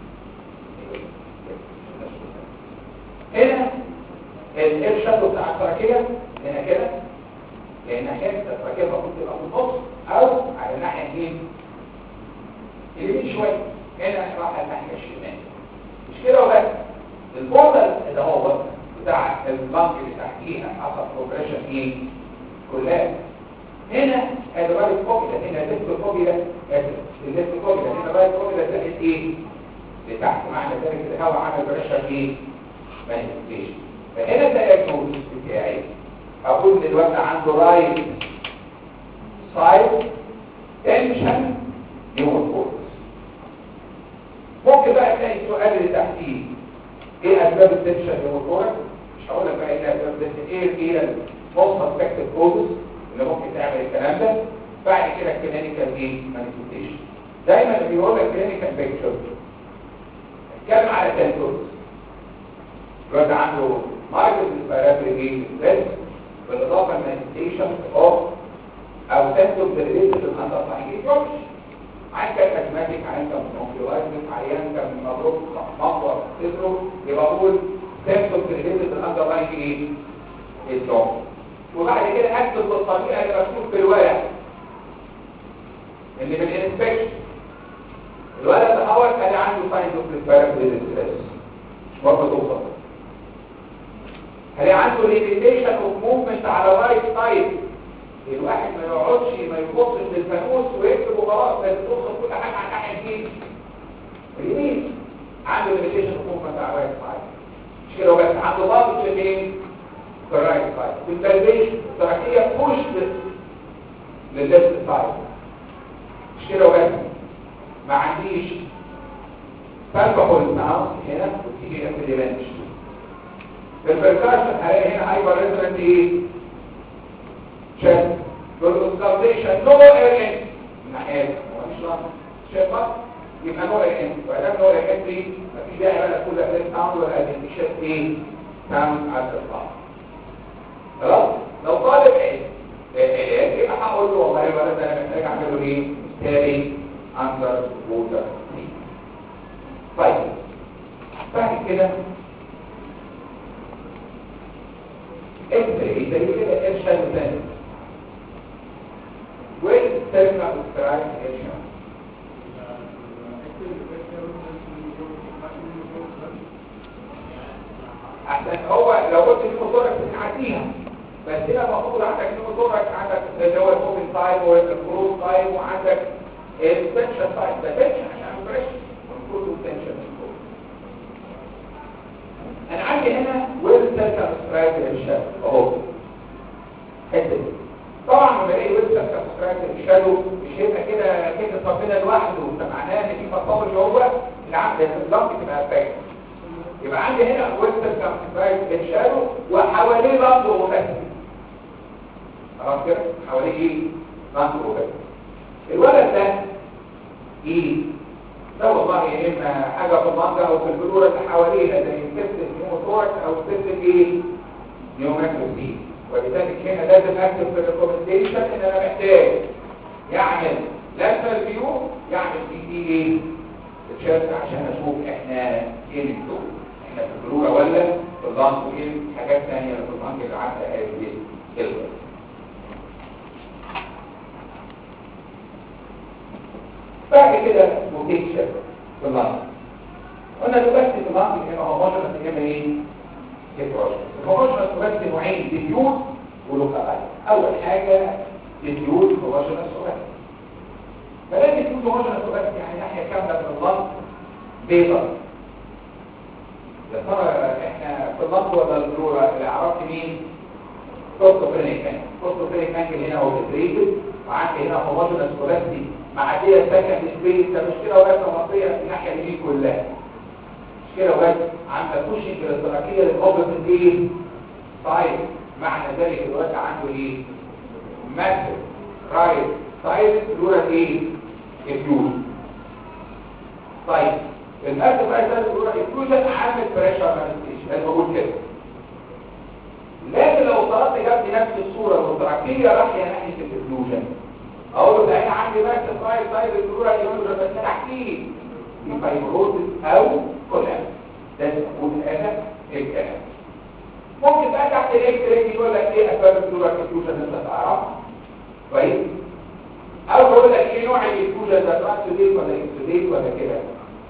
هنا الجير شادو بتاع التراكية هنا كده لان ناحيه التراكيه المفروض تبقى في النص او على الناحيه اليمين اليمين شويه هنا راح الناحيه الشمال مش كده وبس البوردر اللي هو بتاع البنك اللي تحتيها حصل بروجريشن ايه كلها هنا الرايت كوبيلا هنا الليفت كوبيلا الليفت كوبيلا هنا الرايت كوبيلا تحت ايه لتحت معنى ذلك الهواء عمل بريشر ايه مانيفستيشن فهنا الدايجنوز بتاعي اقول دلوقتي عنده رايت سايد تنشن نيوموثوركس ممكن بقى تلاقي السؤال اللي تحتيه ايه اسباب التنشن نيوموثوركس هقول لك بقى ايه ايه ايه الموست سسبكتد كوزز اللي ممكن تعمل الكلام ده بعد كده الكلينيكال ايه مانيفستيشن دايما اللي بيقول لك كلينيكال بيكتشر اتكلم على سنتورز الواد عنده ماركت ريسبيراتوري ايه ستريس بالاضافه للمانيفستيشن اوف او سنتورز ريليتد للاندرلاين ايتيولوجي عين كان اسماتيك عين كان مونكيولايزمك عيان كان مضروب مقوى صدره يبقى اقول سنتورز ريليتد للاندرلاين ايه ايتيولوجي وبعد كده اكتب بالطريقه اللي مكتوب في الورق اللي بالانسبكشن الولد تحول كان عنده ساينز اوف ريسبيراتوري ستريس مش برضه توصل هل عنده ليميتيشن اوف موفمنت على رايت سايد الواحد ما يقعدش ما يبصش للفانوس ويكتب وخلاص لازم توصل كل حاجه على الناحيه اليمين اليمين عنده ليميتيشن اوف موفمنت على رايت سايد مش كده بس عنده ضغط في فين في الرايت سايد في البلبيشن التركيه بوش للليفت سايد مش كده بس ما عنديش فالبحول ناقص هنا وتيجي هنا في الديمنش في البركاشن هلاقي هنا هايبر ريزونانت ايه شد بالاسكالتيشن نو اير ان ناحيه مفيش لحظه شايف يبقى نو اير ان وادام نو اير ان دي مفيش داعي بقى كل افلام ساوند ولا ادنتيشن ايه ساوند على الاطلاق خلاص لو طالب ايه ايه هقول له والله الولد ده انا محتاج اعمل له ايه تاني اندر ووتر طيب بعد كده اكتري زي كده ارشاد ثاني وين ترجع استرايك ارشاد احسن هو لو قلت في موتورك بتعديها بس هنا المفروض عندك في موتورك عندك اللي هو الاوبن تايم والكروز تايم وعندك التنشن تايم ده تنشن عشان فريش المفروض التنشن انا عندي هنا ويل سيركل سترايك للشادو اهو حته دي طبعا لما الاقي ويل سيركل سترايك للشادو مش هيبقى كده كده صافينا لوحده ده معناه ان في تطور جوه العقل اللمب تبقى فاكر يبقى عندي هنا ويل سيركل سترايك للشادو وحواليه لمب وفاكر خلاص كده حواليه ايه لمب وفاكر الولد ده ايه ده والله يا اما حاجه في المنطقه او في البلوره اللي حواليها زي سيستم نيوموثوركس او سيستم ايه نيوماتوسي ولذلك هنا لازم اكتب في الريكومنديشن ان انا محتاج يعمل لاترال فيو يعمل بي دي ايه تشيرت عشان اشوف احنا ايه الدور احنا في البلوره ولا في اللانج وايه حاجات ثانيه في اللانج اللي عامله هذه الوقت بعد كده بوتنشال في اللنج قلنا دلوقتي في اللنج هنا هو مجرد هنا ايه هيتروجين الهوموجينس بس نوعين ديفيوز ولوكالايز اول حاجه ديفيوز هوموجينس بس فلا ديفيوز هوموجينس بس يعني ناحيه كامله في اللنج بيضاء يا ترى احنا في اللنج ولا البلوره اللي عرفت مين كوستوفينيك مانجل كوستوفينيك مانجل هنا هو بتريتد وعندي هنا هوموجينس بس معديه سكن سبيس ده مش كده وبس مصريه في الناحيه اليمين كلها مش كده وبس عندك بوشنج الاشتراكيه للاوبن ايه طيب معنى ذلك الوقت عنده ايه ماسك رايت سايد بلورال ايه افيوز طيب الماسك رايت سايد بلورال افيوجن عامل بريشر مانستيشن انا بقول كده لكن لو طلبت جبت نفس الصوره الاشتراكيه راح ناحيه الافيوجن اقول له ده انا عندي بس الرايت سايد البلورال افيوجن بس تحتيه فايبروزس او كولابس لازم اكون انا الكلام ممكن بقى تحت الاكس يقول لك ايه اسباب البلورال افيوجن انت تعرف كويس او يقول لك ايه نوع الافيوجن ده ترانسليت ولا اكسليت ولا كده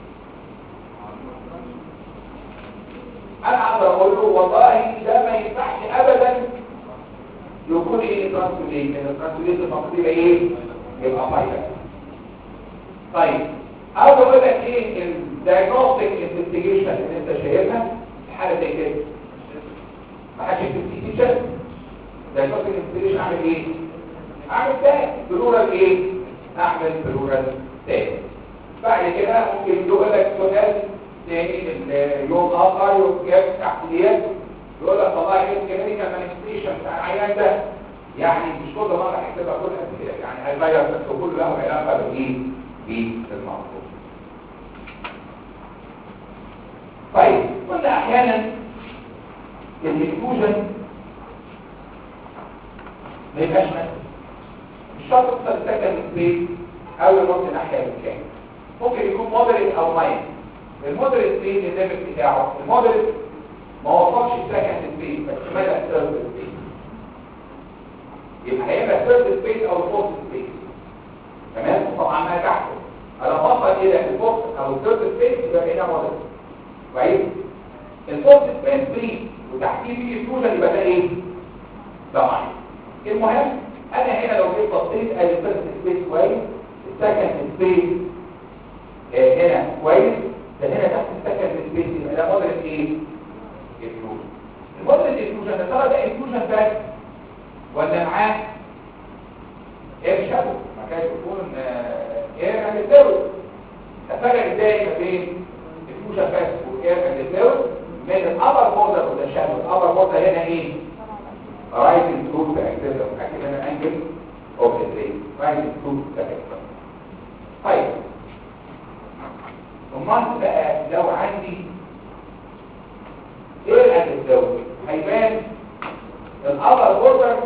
انا اقدر اقول له والله ده ما ينفعش ابدا يكون ايه ترانسليت لان الترانسليت المفروض يبقى ايه يبقى فايبر طيب او يقول لك ايه الدايجنوستيك انفستيجيشن اللي انت شايفها حاله زي كده ما حدش يكتب سي تي شيست الدايجنوستيك انفستيجيشن اعمل ايه اعمل تاني بلورال ايه اعمل بلورال تاني بعد كده ممكن يقول لك سؤال تاني يوم اخر يجاب تحت ديت يقول لك والله ايه الكلينيكال مانيفستيشن بتاع العيان ده يعني مش كل مره هيكتبها كل قد كده يعني هيغير بس كله له علاقه بايه بالموضوع طيب قلنا احيانا الديفيوجن ما يبقاش مثلا مش شرط توصل لسكن سبيس او ينط ناحيه الكام ممكن يكون مودريت او ماين المودريت سبيس الليمت بتاعه المودريت ما وصلش السكن سبيس بس مدى الثيرد سبيس يبقى هيبقى الثيرد سبيس او الفورث سبيس تمام طبعا ما تحته انا بصل الى الفورث او الثيرد سبيس يبقى هنا مودريت كويس الفورث سبيس فري وتحتيه في فيوجن يبقى ده ايه ده ماين المهم انا هنا لو جيت بصيت ادي الفيرست سبيس كويس السكند سبيس آه هنا كويس ده هنا تحت السكند سبيس يبقى ده مودريت ايه افيوجن المودريت افيوجن يا ترى ده افيوجن بس ولا معاه اير شادو ما كانش يكون اير اند فلويد الفرق ازاي ما بين افيوجن بس واير اند فلويد من الابر بوردر وده شادو الابر بوردر هنا ايه rising through the axis of academic angle of the brain rising through the axis طيب امال بقى لو عندي ايه الاسيدوي هيبان الابر بوردر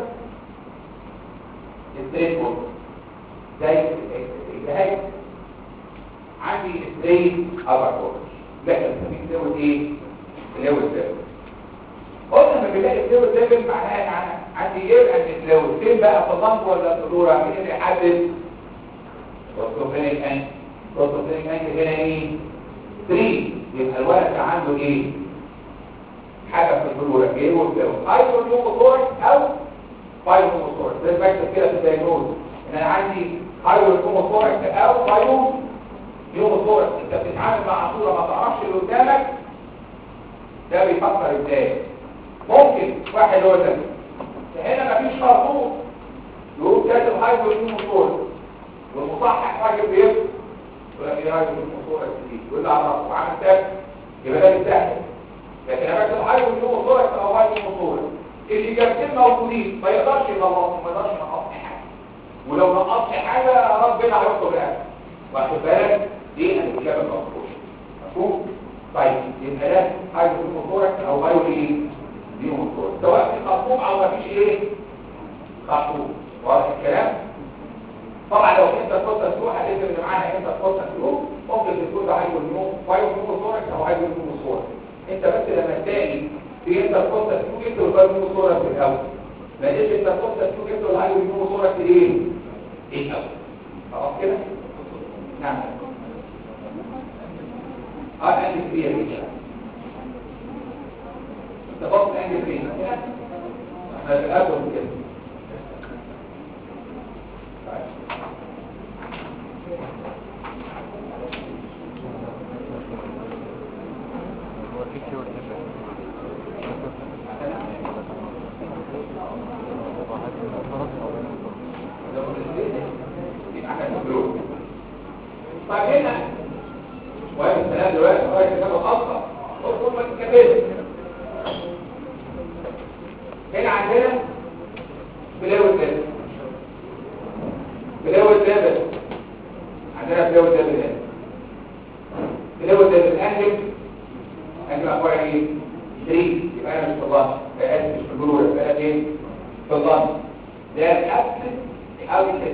ستريت بوردر زي اللي هي عندي ستريت ابر بوردر لكن بنسميه فلويد ايه فلويد فلويد قلنا لما بنلاقي فلويد ليفل معناها يعني عندي ايه عندي فلويد فين بقى في اللنج ولا الصدوره مين اللي يحدد كوستوفينيك انج كوستوفينيك انج هنا ايه 3 يبقى الولد عنده ايه حاجه في الصدوره ايه والفلويد ايضا نيوموثوركس او بايوموثوركس ده بكتب كده في الدايجنوز ان انا عندي هايدروكوموثوركس او بايو نيوموثوركس انت بتتعامل مع صوره ما تعرفش اللي قدامك ده بيفكر ازاي ممكن واحد يقول لك هنا مفيش خرطوم يقول كاتب هايدروكوموثوركس والمصحح راجل بيكتب يقول لك ايه هايدروكوموثوركس دي يقول لي عرفه عامل تاب يبقى ده بالسهل لكن انا بكتب هايدروكوموثوركس او هايدروكوموثوركس الاجابتين موجودين ما يقدرش يغلطهم ما يقدرش ينقصني حاجه ولو نقصني حاجه ربنا هيكتب لك واخد بالك دي الاجابه المفروض مفهوم طيب يبقى ده هايدروكوموثوركس او هايدرو ايه نيوموثوركس سواء في خرطوم او ما فيش ايه خرطوم واضح الكلام طبعا لو انت فرصه تروح هتكتب اللي معانا انت فرصه تروح ممكن تكون ده هايدرو نيوموثوركس او هايدرو نيوموثوركس انت بس لما تلاقي في انت فرصه تروح جبت الهايدرو نيوموثوركس الاول ما لقيتش انت فرصه تروح جبت الهايدرو نيوموثوركس ايه ايه الاول خلاص كده نعم اه عندي كبير كده انت بص عندي فين احنا الاول كده طيب هنا واحد السلام دلوقتي واحد كتابه خاصة اقول ما تتكتبش هنا عندنا بلاوي ليفل بلاوي ليفل عندنا بلاوي ليفل هنا بلاوي ليفل انجل انجل اخبار ايه 3 يبقى انا مش في الله اسف مش في الجلوره يبقى انا ايه في الله ده الابسس او الكتب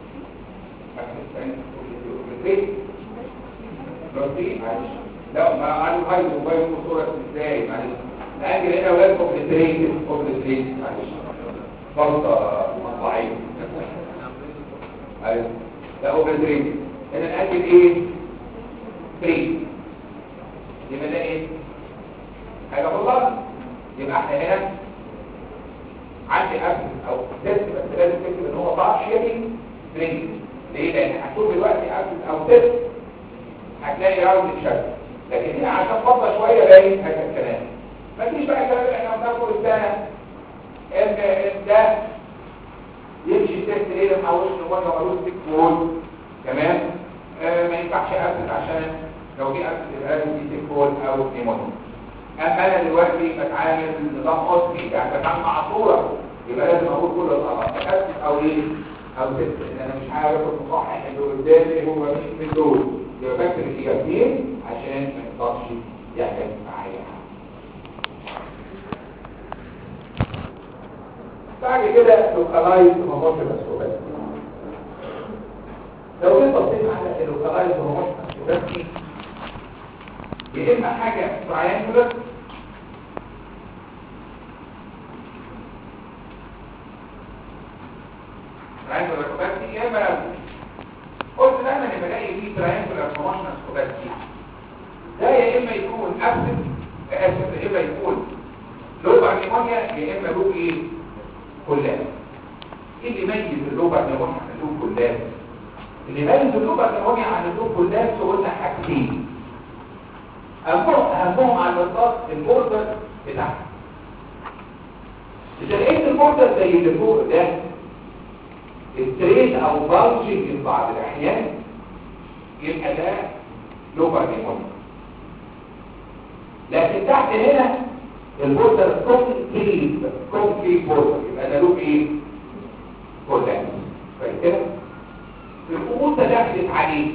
ابسس بسيط معلش لا ما قالوا هاي موبايل صورة ازاي معلش اجي هنا اولاد كوبليتريت كوبليتريت معلش فرصة ضعيف ايوه لا كوبليتريت هنا نأجل ايه فري يبقى ده ايه حاجة بالله يبقى احنا هنا عندي اكل او تست بس لازم تكتب ان هو بارشيالي فري ليه لان هتشوف دلوقتي اكل او تست هتلاقي راوند شكل لكن هنا عشان فضة شوية باين هذا الكلام ما فيش بقى كلام اللي احنا بناخد السنة ان ده يمشي التست ليه لما وش نقول ملوش تيك فول تمام آه ما ينفعش اسد عشان لو دي اسد يبقى لازم دي تيك فول او نيمونيا اما انا دلوقتي بتعامل نظام اوسمي يعني بتعامل مع صوره يبقى لازم اقول كل الاراء تكتب او ايه او ست ان انا مش عارف المصحح اللي قدامي هو مين من دول يبقى بكتب الاجابتين عشان ما يقدرش يحكم معايا بعد كده لوكالايز مماثل الاسكوبات لو جيت بصيت على اللوكالايز مماثل الاسكوبات يا اما حاجه تراينجولر تراينجولار كوباتي يا اما راوند قلت دايما ان بلاقي فيه تراينجولار مماثل الاسكوبات ده يا اما يكون ابسنت اسف يا اما يكون لوبر نيمونيا يا اما له ايه كلاب ايه اللي يميز اللوبر نيمونيا عن اللوب كلاب اللي يميز اللوبر نيمونيا عن اللوب كلاب قلنا حاجتين اهمهم اهمهم على الاطلاق البوردر بتاعها اذا لقيت البوردر زي اللي فوق ده ستريت او بالجنج في بعض الاحيان يبقى ده لوبر نيمونيا لكن تحت هنا البوردر كونكريت كونكريت بوردر يبقى ده لوب ايه كولاس كويس كده الامور تدخلت عليه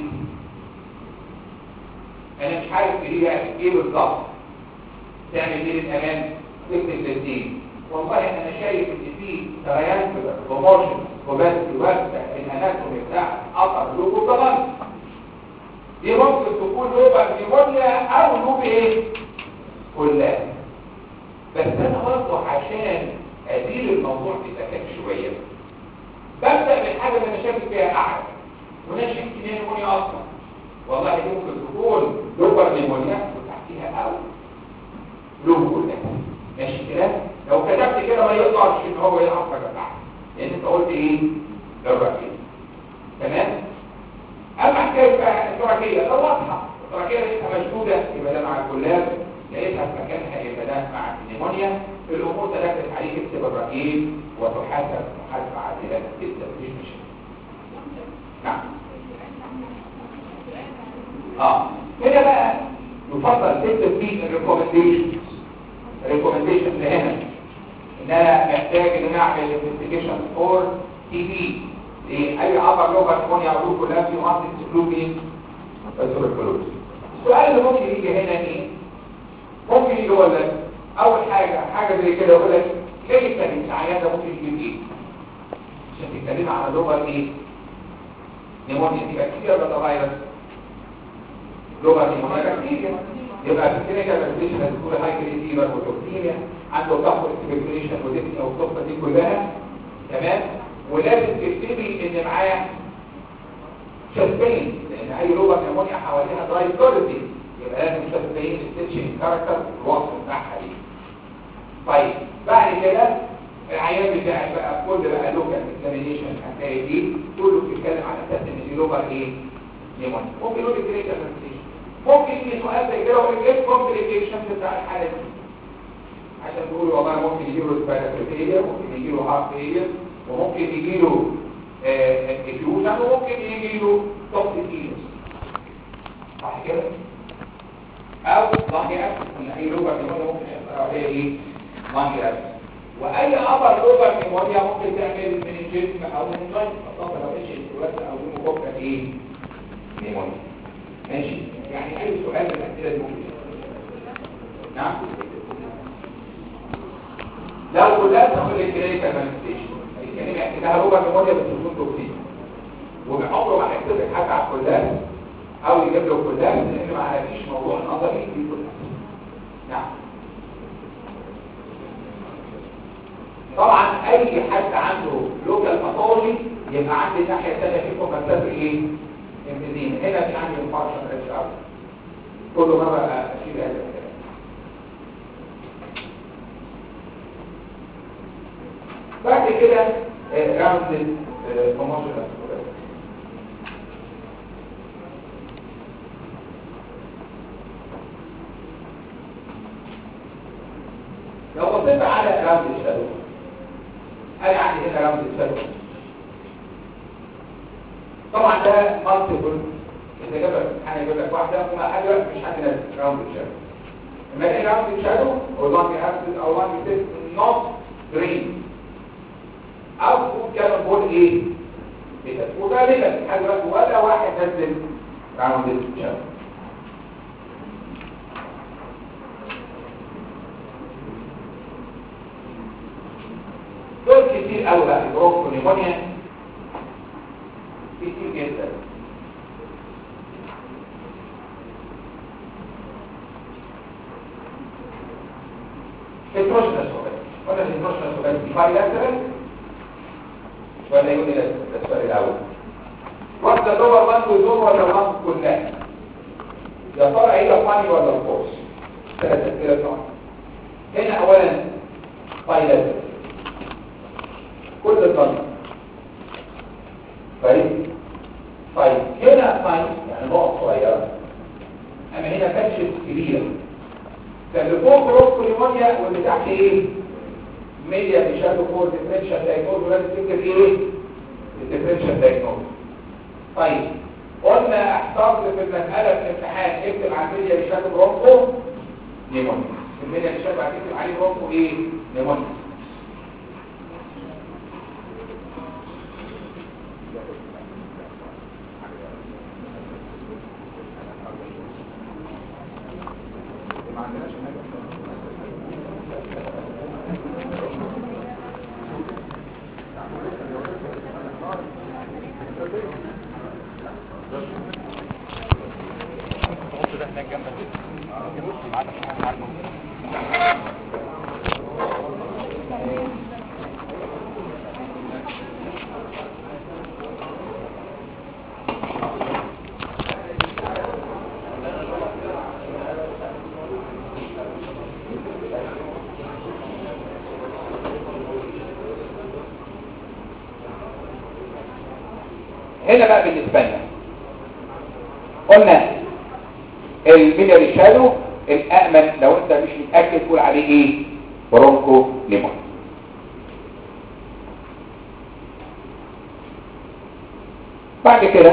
انا مش عارف ايه ايه بالظبط تعمل ايه للامان تكتب الاثنين والله انا شايف ان في سريان في البروموشن وبس الوقت الاناتومي بتاع اثر لوب الضغط دي ممكن تكون لوبة نيمونيا او لوب ايه كلها بس انا برضه عشان ادير الموضوع بذكاء شويه ببدا بالحاجه اللي انا شاكك فيها اعلى وناس شاكك ان هي نيمونيا اصلا والله دي ممكن تكون لوبر نيمونيا وتحتيها او لوب كلها ماشي كده لو كتبت كده ما يقدرش ان هو يعرف حاجه تحت لان انت قلت ايه الركيه تمام اما حكايه بقى الشركيه لو واضحه الشركيه لقيتها مشدوده يبقى ده مع الكلاب لقيتها في مكانها يبقى ده مع النيمونيا الامور تركز عليك اكتب الرقيب وتحاسب محاسبه عادله جدا مفيش مشكله نعم اه هنا بقى يفضل تكتب فيه الريكومنديشنز الريكومنديشن اللي هنا ان انا محتاج ان انا اعمل انفستيجيشن فور تي بي اي عبر لغه نيمونيا او لوكو لاب يمثل تكلوب ايه التوبركلوز السؤال اللي ممكن يجي هنا ايه ممكن يجي يقول لك اول حاجه حاجه زي كده يقول لك ليه التاني العيان ده ممكن يجيب ايه عشان تتكلم على لغه ايه نيمونيا دي بكتيريا ولا فيروس لغه نيمونيا بكتيريا يبقى في الكلينيكال فاليديشن هتكون هاي جريد فيبر وتوكسيميا عنده ضغط اكسبكتيشن وديسني او القصه دي كلها تمام ولازم تكتبي ان معاه شاسبين لان اي لغه نيمونيا حواليها دراي كورتي يبقى لازم شاسبين ستيتشن كاركتر الوصف بتاعها دي طيب بعد كده العيان بتاعي بقى كل بقى لوكال اكزامينيشن هتلاقي دي كله بيتكلم على اساس ان دي لغه ايه نيمونيا ممكن يقول لك كلينيكال فاليديشن ممكن يجي سؤال زي كده ويقول لك ايه الكومبليكيشنز بتاع الحاله دي عشان تقول والله ممكن يجي له سبايرال ممكن يجي له هارت فيلير وممكن يجي له افيوجن وممكن يجي له توكسيكينس صح كده او لانج اكسس ان اي لوبر نيمونيا ممكن يحصل عليها ايه لانج اكسس واي ابر لوبر نيمونيا ممكن تعمل مننجيزم او مننجايت خاصه لو اتش اس او نيموكوكا ايه نيمونيا ماشي يعني اي سؤال من الاسئله دي ممكن نعم لو كلها تاخد الكلينيكال مانيفستيشن الكلمه اعتبارها روبر نيمونيا بس بدون توكسين وعمره ما هيكتب لك حاجه على الكلاب او يجيب له كلاب لان ما عرفيش موضوع نظري في كلاب نعم طبعا اي حد عنده لوكال باثولوجي يبقى عندي الناحيه الثانيه في كومنتات ايه امتدين هنا في عندي انفارشن اتش ار كل مره اشيل هذا الكلام بعد كده راوند بروموشن لو بصيت على راوند الشادو انا عندي هنا راوند الشادو طبعا ده مالتيبل اذا جاب لك حاجه يجيب لك واحده وما حاجه مش عندنا راوند الشادو Many round shadow or lung abscess or lung cyst not green او تكون كان نقول ايه وغالبا لحد دلوقتي ولا واحد نزل راوند شادو دول كتير قوي بقى البروكو نيمونيا كتير جدا هيتروجينس اوباسيتي ولا الهيتروجينس اوباسيتي بايلاترال ولا يوني ده السؤال الاول واحده دور وان ودور ولا وان كلها يا ترى هي فاني ولا الكورس ثلاث اسئله طبعا هنا اولا بايلاترال كل الطن طيب طيب هنا فاني يعني نقط صغيره اما هنا كاتشف كبيره فاللي فوق بروكو نيمونيا واللي تحت ايه ميديا بيشادو فور ديفرنشال دايجنوز ولازم تكتب ايه الديفرنشال دايجنوز طيب قلنا احتفظ في المساله في الامتحان اكتب على الميديا بيشادو برونكو نيمونيا الميديا بيشادو هتكتب عليه برونكو ايه نيمونيا ما عندناش هنا بقى بالنسبة لنا قلنا الميلياري شادو الأأمن لو انت مش متأكد تقول عليه ايه برونكو ليمون بعد كده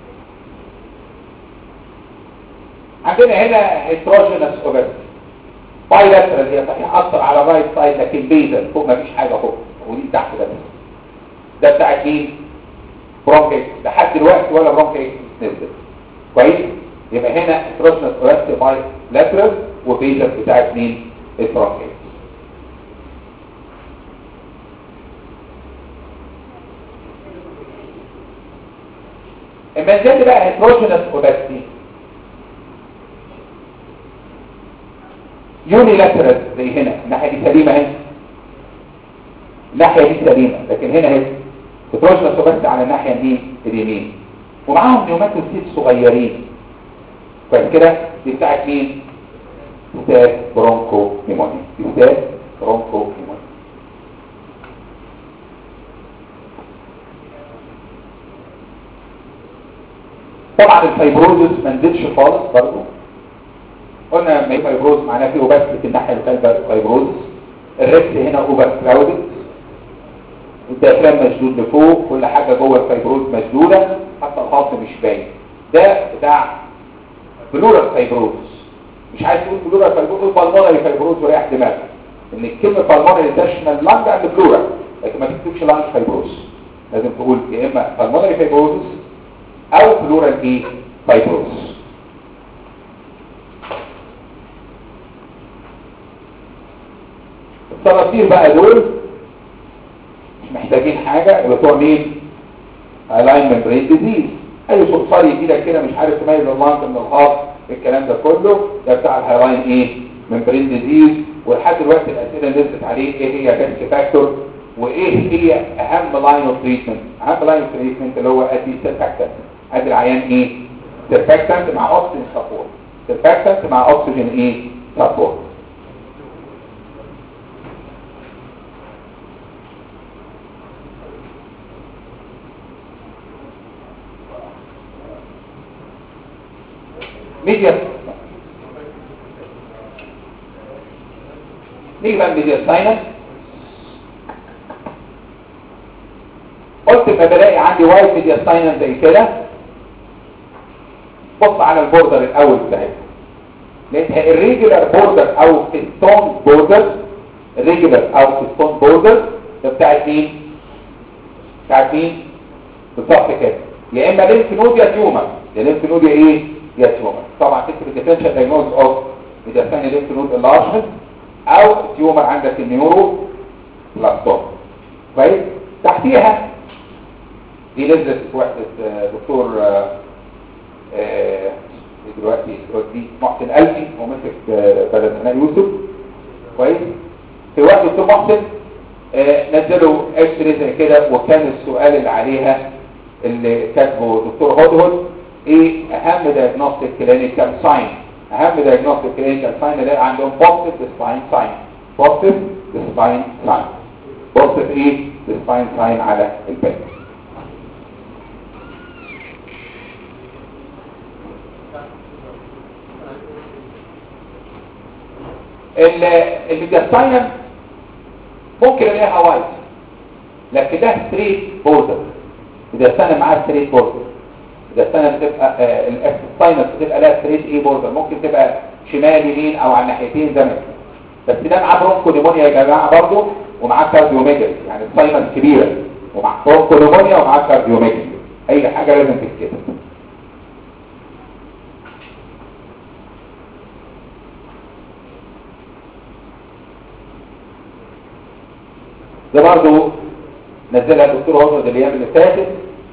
عندنا هنا هيتروجينس اوبرتي بايلاترال هي صحيح اثر على الرايت سايد لكن بيزل فوق مفيش حاجه فوق ودي تحت ده بس ده بتاعت مين برونكيت لحد دلوقتي ولا برونكيت نزل كويس يبقى هنا هيتروجينس اوبرتي بايلاترال وبيزل بتاعت مين البرونكيت اما نزل بقى هيتروجينس اوبرتي يوني لاترال زي هنا الناحيه دي سليمه اهي الناحيه دي سليمه لكن هنا اهي بتروجنس بس على الناحيه اليمين اليمين ومعاهم نيوماتوسيت صغيرين كويس كده دي بتاعت مين ستاف برونكو نيمونيا ستاف برونكو نيمونيا طبعا الفايبروزس ما نزلش خالص برضه قلنا ما فايبروز معناه فيه اوباس في الناحيه الثالثه فايبروزس الريكس هنا اوبر كراودد الديافرام مشدود لفوق كل حاجه جوه الفايبروز مشدوده حتى الخط مش باين ده بتاع بلورال فايبروز مش عايز تقول بلورال فايبروز تقول بالمونري فايبروز وريح دماغك ان الكلمه بالمونري تشمل لانج اند بلورال لكن ما تكتبش لانج فايبروز لازم تقول يا اما بالمونري فايبروز او بلورال ايه فايبروز الصراصير بقى دول مش محتاجين حاجة بتوع مين الاين ممبرين ديزيز اي صرصار يجي لك كده مش عارف تميز اللانج من الهارت الكلام ده كله ده بتاع الهايلاين ايه ممبرين ديزيز ولحد دلوقتي الاسئله اللي نزلت عليه ايه هي ريسك فاكتور وايه هي اهم لاين اوف تريتمنت اهم لاين اوف تريتمنت اللي هو ادي سيرفاكتنت ادي العيان ايه سيرفاكتنت مع اوكسجين سبورت سيرفاكتنت مع اوكسجين ايه سبورت ميديا نيجي بقى الميديا ساينس قلت ما بلاقي عندي وايد ميديا ساينس زي كده بص على البوردر الاول بتاعتها لقيتها الريجولار بوردر او ستون بوردر الريجولار او ستون بوردر ده بتاعت مين بتاعت مين بالظبط كده يا اما لينف نود يا تيومر يا لينف نود يا ايه يا تيومر طبعا تكتب الديفرنشال دايجنوز اوف اذا كان لينف نود انلارجمنت او تيومر عندك النيورو بلاستوم كويس تحتيها دي نزلت وحده دكتور آه، آه، دلوقتي دي محسن قلبي ومسك آه، بدل ثناء يوسف كويس في وقت دكتور محسن آه، نزلوا اكس راي زي كده وكان السؤال اللي عليها اللي كاتبه دكتور هدهد ايه اهم دايجنوستيك كلينيكال ساين اهم دايجنوستيك كلينيكال ساين اللي عندهم بوزيتيف ساين ساين بوزيتيف ساين ساين بوزيتيف ايه ساين ساين على الباك الميدياستاينم ممكن الاقيها وايت لكن ده ستريت بوردر الميدياستاينم معاه ستريت بوردر الميدياستاينم بتبقى آه، الاكستاينم بتبقى لها ستريت ايه بوردر ممكن تبقى شمال يمين او على الناحيتين زي ما كده. بس ده معاه برونكونيمونيا يا جماعه برضه ومعاه كارديوميجري يعني الساينس كبيره ومعاه برونكونيمونيا ومعاه كارديوميجري اي حاجه لازم تتكتب ده برضو نزلها الدكتور هدهد الايام اللي فاتت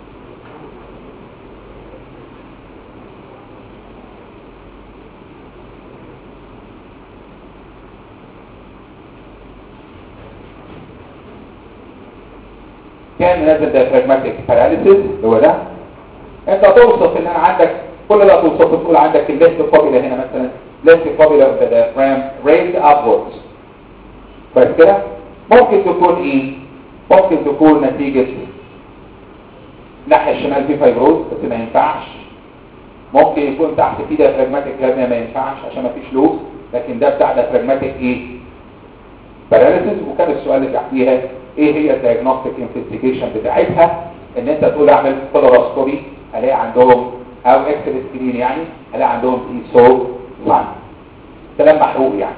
كان نازل diaphragmatic paralysis هو ده انت توصف ان انا عندك كل ده توصفه تقول عندك الليفت قابلة هنا مثلا left قابلة of the diaphragm raised upwards كويس كده ممكن تكون ايه ممكن تكون نتيجة ناحية الشمال في فايبروز بس ما ينفعش ممكن يكون تحت في diaphragmatic hernia ما ينفعش عشان ما فيش لوب لكن ده بتاع diaphragmatic ايه باراليسيس وكان السؤال اللي تحتيها ايه هي الدايجنوستيك انفستيجيشن بتاعتها ان انت تقول اعمل كولوروسكوبي الاقي عندهم او اكس سكرين يعني الاقي عندهم تي سو لاين كلام محروق يعني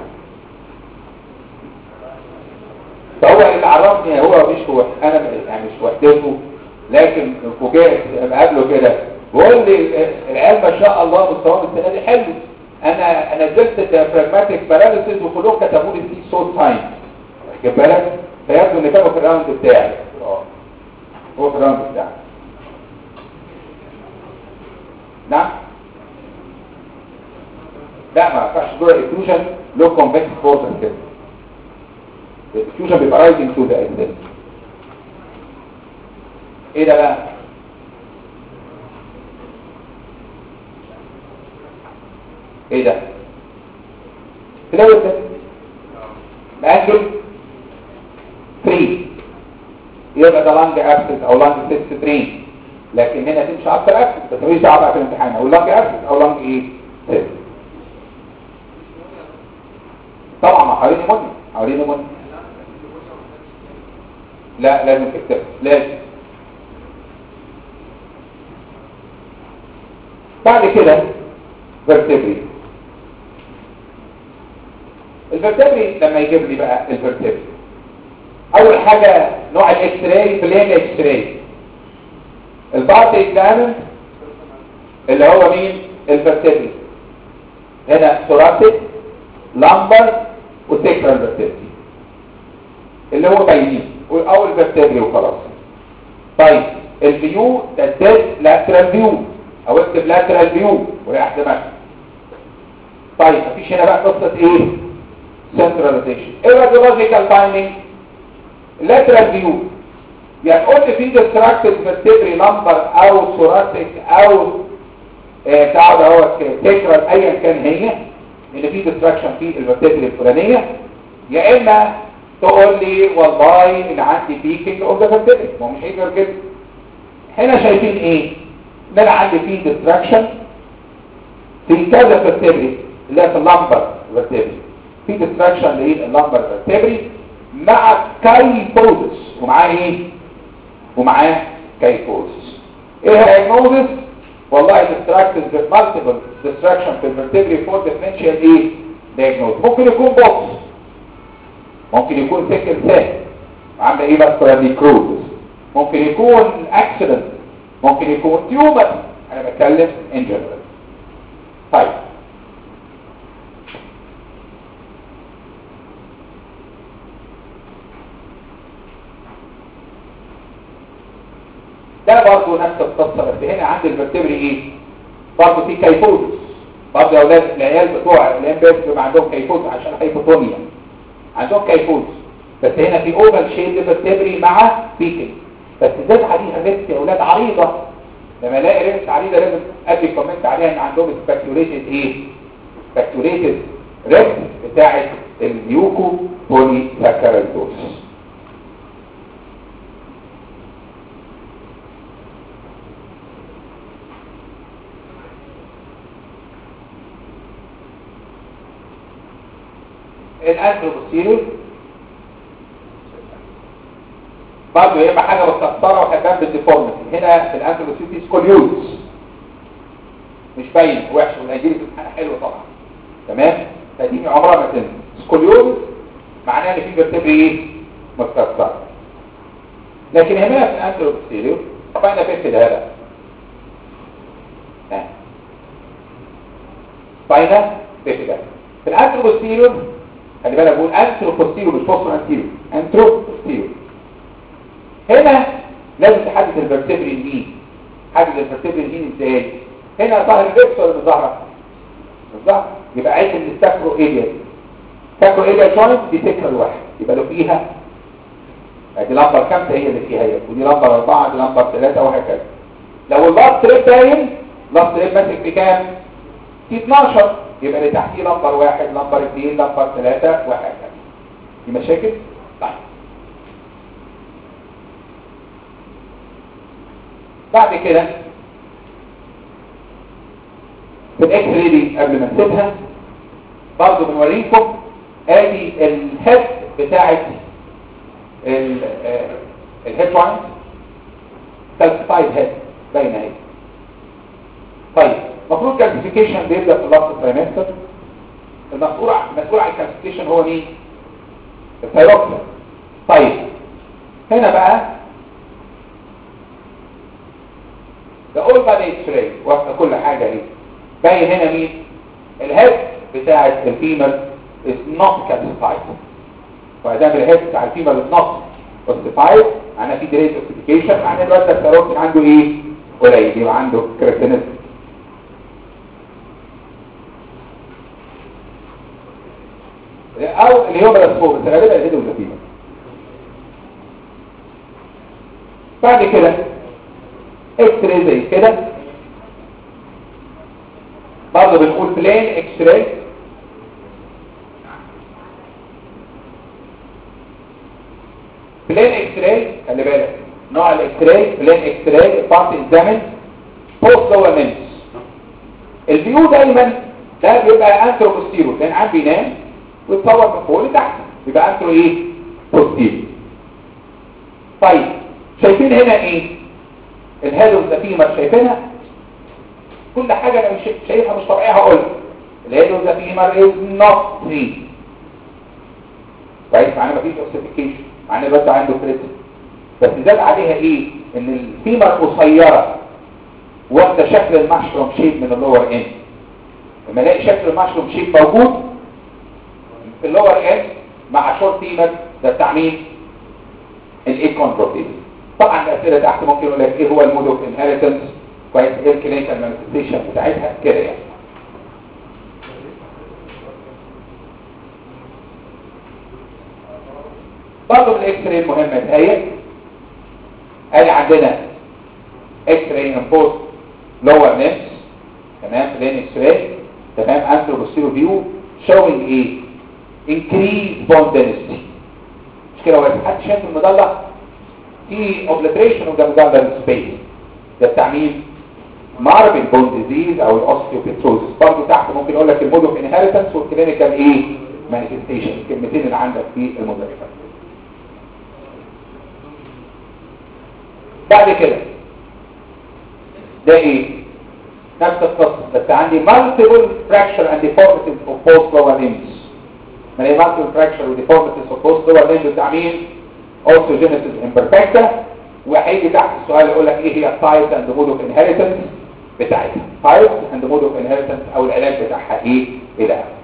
فهو اللي عرفني هو مش هو انا يعني مش وحدته لكن فوجئت قبله كده بيقول لي العيال ما شاء الله مستواهم السنه دي حلو انا انا نزلت diaphragmatic باراليسيس وكلهم كتبوا لي تي سو ساين واخد بالك فيبدو ان كانوا في الراوند بتاعي اه هو في الراوند بتاعي نعم لا ما ينفعش دور الافيوجن له كونفكس بورتر كده الافيوجن بيبقى رايزنج تو ذا اكسس ايه ده بقى ايه ده تلاقي ده الانجل فري يبقى ده لانج ابسس او لانج سيست درين لكن هنا تمشي اكتر ابسس بس مش دعوه بقى في الامتحان او لانج ابسس او لانج ايه سيست طبعا ما حوالين نيمونيا حوالين نيمونيا لا لازم تكتب لازم بعد كده فيرتبري الفيرتبري لما يجيب لي بقى الفيرتبري اول حاجة نوع الاكس راي بلين اكس راي البارت اكزامن اللي هو مين الفيرتبري هنا ثوراسيك لامبر وسيكرال فيرتبري اللي هو باينين او الفيرتبري وخلاص طيب الفيو ده الديد لاترال فيو او اكتب لاترال فيو وريح دماغك طيب مفيش هنا بقى قصه ايه سنتراليزيشن ايه الراديولوجيكال فايندينج lateral view يعني قلت في distracted vertebrae number او thoracic او آه، بتاع ده هو sacral ايا كان هي ان في distraction في الفرتبري الفلانيه يا اما تقول لي والله ان عندي بيكينج اوف ذا vertebrae ما هو مش هيقدر كده هنا شايفين ايه ان انا عندي في distraction في كذا vertebrae اللي هي في اللمبر vertebrae في distraction لللمبر vertebrae مع كايفوزس ومعاه ايه ومعاه كايفوزس ايه الدايجنوزس والله distracted with multiple destruction في الفرتبري فور differential ايه diagnosis ممكن يكون بوكس ممكن يكون سيكل سيل عامله ايه vascular necrosis ممكن يكون accident ممكن يكون تيومر انا بتكلم in general طيب ده برضه نفس القصه بس هنا عند الفرتبري ايه برضه في كيفوزس برضه يا اولاد العيال بتوع الامبيرس بيبقى عندهم كيفوز عشان هايبوتونيا عندهم كيفوز بس هنا في اوفال شيد فيرتبري مع بيكنج بس زاد عليها ريبس يا اولاد عريضه لما الاقي ريبس عريضه لازم ادي كومنت عليها ان عندهم سباكيوليتد ايه سباكيوليتد ريبس بتاعه اليوكو بولي ساكرايدوس الانتروبوستيريور برضه يا اما حاجه متكسره وهتبان بالديفورميتي هنا في الانتروبوستيريور سكوليوز مش باين وحش والهيجيلي بتبقى حلو طبعا تمام فدي عمرها ما تنزل سكوليوز معناها ان في فيرتبري ايه متكسره لكن هنا في الانتروبوستيريور طبعا انا فين هذا فاينة بيفيدا في الانتروبوستيريور خلي بالك بقول انترو بوستيريور مش بوستر انتيريور انترو بوستيريور هنا لازم تحدد الفرتبري مين حدد الفرتبري مين ازاي هنا ظهر البيكس ولا مش ظاهره مش ظاهره يبقى عايز ان الساكرو ايليا ساكرو ايليا جوينت دي سكر واحد يبقى له فيها ادي لمبر خمسه هي اللي فيها هي ودي لمبر اربعه دي لمبر ثلاثه وهكذا لو اللاست تريب باين لاست تريب ماسك بكام؟ في 12 يبقى اللي تحتيه لمبر واحد لمبر اثنين لمبر ثلاثة وهكذا دي مشاكل؟ طيب بعد كده في الاكس راي دي قبل ما نسيبها برضه بنوريكم ادي الهيد بتاعت الهيد لاين كالسيفايد هيد باينه اهي طيب المفروض كالسيفيكيشن بيبدا في اللاست ترايمستر المسؤول المسؤول عن الكالسيفيكيشن هو مين الثايروكسين طيب هنا بقى ده اول بادي اكس راي واخده كل حاجه اهي باين هنا مين الهيد بتاعه الفيمر is not calcified فده الهيد بتاع الفيمر is not ossified معناها في ديليت اوسيفيكيشن معناها الواد ده الثايروكسين عنده ايه قليل يبقى عنده كريتينيزم او الهيومرس فوق بس غالبا الهيد والزفيمة بعد كده اكس راي زي كده برضه بنقول بلين اكس راي بلين اكس راي خلي بالك نوع الاكس راي بلين اكس راي البارت اكزامن بوست لور مينس الفيو دايما ده بيبقى انتروبوستيرو لان عم بينام ويتصور من فوق لتحت يبقى انترو ايه بوستيرو طيب شايفين هنا ايه الهالو والزفيمر شايفينها كل حاجة انا مش شايفها مش طبيعية هقولها الهالو والزفيمر is not free كويس معناه مفيش اوسيفيكيشن معناه بس عنده كريتين بس زاد عليها ايه ان الفيمر قصيرة واخده شكل المشروم شيب من اللور ان لما الاقي شكل المشروم شيب موجود في اللور ان مع شورت فيمر ده بتاع مين الايكون بروتين طبعا الاسئله تحت ممكن يقول لك ايه هو المود اوف انهيرتنس كويس ايه الكلينيكال مانيفستيشن بتاعتها كده يعني برضه من الاكس راي المهمه دهيت ادي عندنا اكس راي امبوست لور نيمس تمام بلين اكس راي تمام انترو بوستيرو فيو شوينج ايه انكريز بون دنسيتي مش كده واحد حد شايف المضلع في اوبليتريشن اوف ذا مضلع سبيس ده بتاع مين ماربل بون ديزيز او الاوستيوبيتروزس برضه تحت ممكن يقول لك المود اوف انهيرتنس والكلينيكال ايه مانيفستيشن الكلمتين اللي عندك في المضلع بعد كده ده ايه نفس القصة بس عندي multiple fracture and deformities of both lower limbs ما هي multiple fracture و deformities of both lower limbs بتاع مين؟ osteogenesis imperfecta وهيجي تحت السؤال يقول لك ايه هي types and mode of inheritance بتاعتها types and mode of inheritance او العلاج بتاعها ايه الى اخره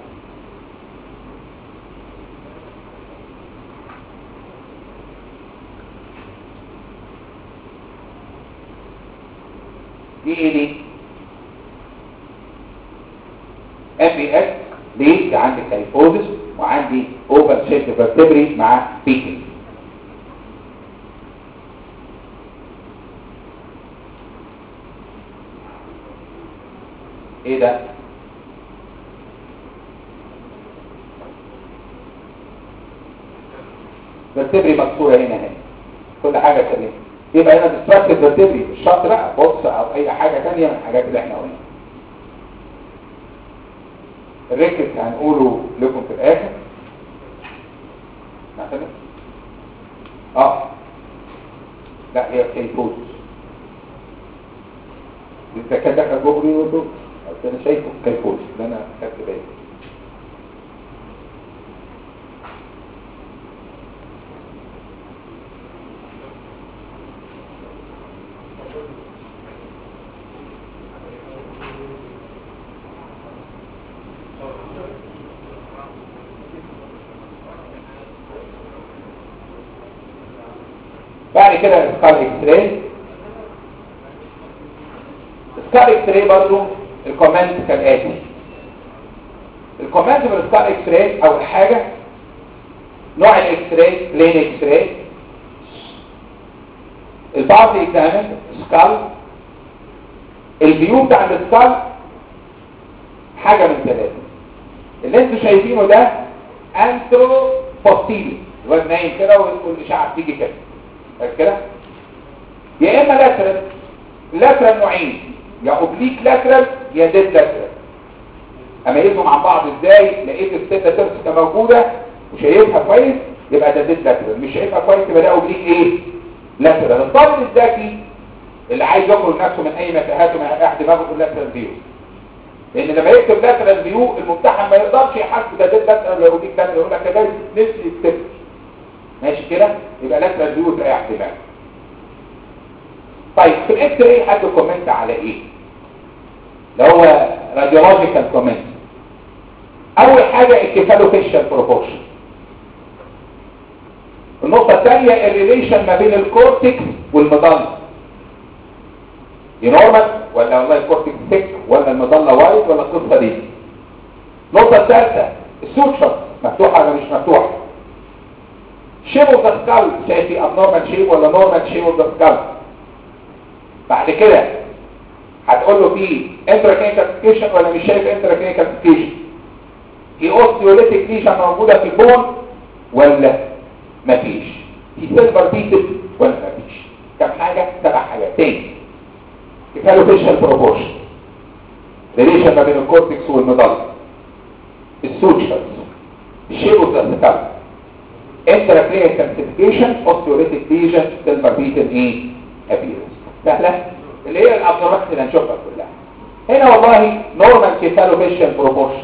دي ايه دي ام بي اس ليه عندي كايفوزس وعندي اوفر شيب فيرتبري مع بيكنج ايه ده فيرتبري مكسوره هنا هنا كل حاجه سليمه يبقى هنا ديستراكتيف فيرتبري مش شرط بقى بوكس او اي حاجه ثانيه من الحاجات اللي احنا قلناها الريكت هنقوله لكم في الاخر مثلا اه لا هي كيفوز انت كان دخل جوه ليه ودول بس انا شايفه كيفوز اللي انا خدت بالي بعد كده السكال اكس راي السكال اكس راي برضه الكومنت كالاتي الكومنت في السكال اكس راي اول حاجه نوع الاكس راي بلين اكس راي البعض اكزامن سكال الفيو بتاع السكال حاجه من ثلاثه اللي انتوا شايفينه ده انترو بوستيري الواد نايم كده والاشعه بتيجي كده بس كده يا اما لاترال لاترال نوعين يا اوبليك لاترال يا ديد لاترال اميزهم عن بعض ازاي لقيت الستة ترسكة موجودة وشايفها كويس يبقى ده ديد لاترال مش شايفها كويس يبقى ده اوبليك ايه لاترال الطالب الذكي اللي عايز يخرج نفسه من اي متاهات ومن احد دماغه يقول لاترال فيو لان لما يكتب لاترال فيو الممتحن ما يقدرش يحاسب ده ديد لاترال ولا اوبليك لاترال يقول لك ده نفسي يكتب ماشي كده يبقى لاترال فيو تريح دماغك طيب في الاكس راي حد كومنت على ايه اللي هو راديولوجيكال كومنت اول حاجه الكيفالوفيشال بروبورشن النقطه الثانيه الريليشن ما بين الكورتكس والمضله دي نورمال ولا والله الكورتكس سيك ولا المضله وايد ولا القصه دي النقطه الثالثه السوتشر مفتوحه ولا مش مفتوحه شيب اوف ذا سكال شايف في ابنورمال شيب ولا نورمال شيب اوف ذا سكال بعد كده هتقول له في انتراكلينيكال كالسيفيكيشن ولا مش شايف انتراكلينيكال كالسيفيكيشن في اوستيوليتيك ليشن موجوده في البون ولا مفيش في سيلفر بيتل ولا مفيش كم حاجه سبع حاجات تاني كفالوفيشال بروبورشن ريليشن ما بين الكورتكس والمضله السوتشرز الشيب اوف ذا سكال intracranial calcification osteolytic lesion silver beaten ايه appearance سهلة اللي هي الابنورمالز اللي هنشوفها كلها هنا والله normal cephalofacial proportion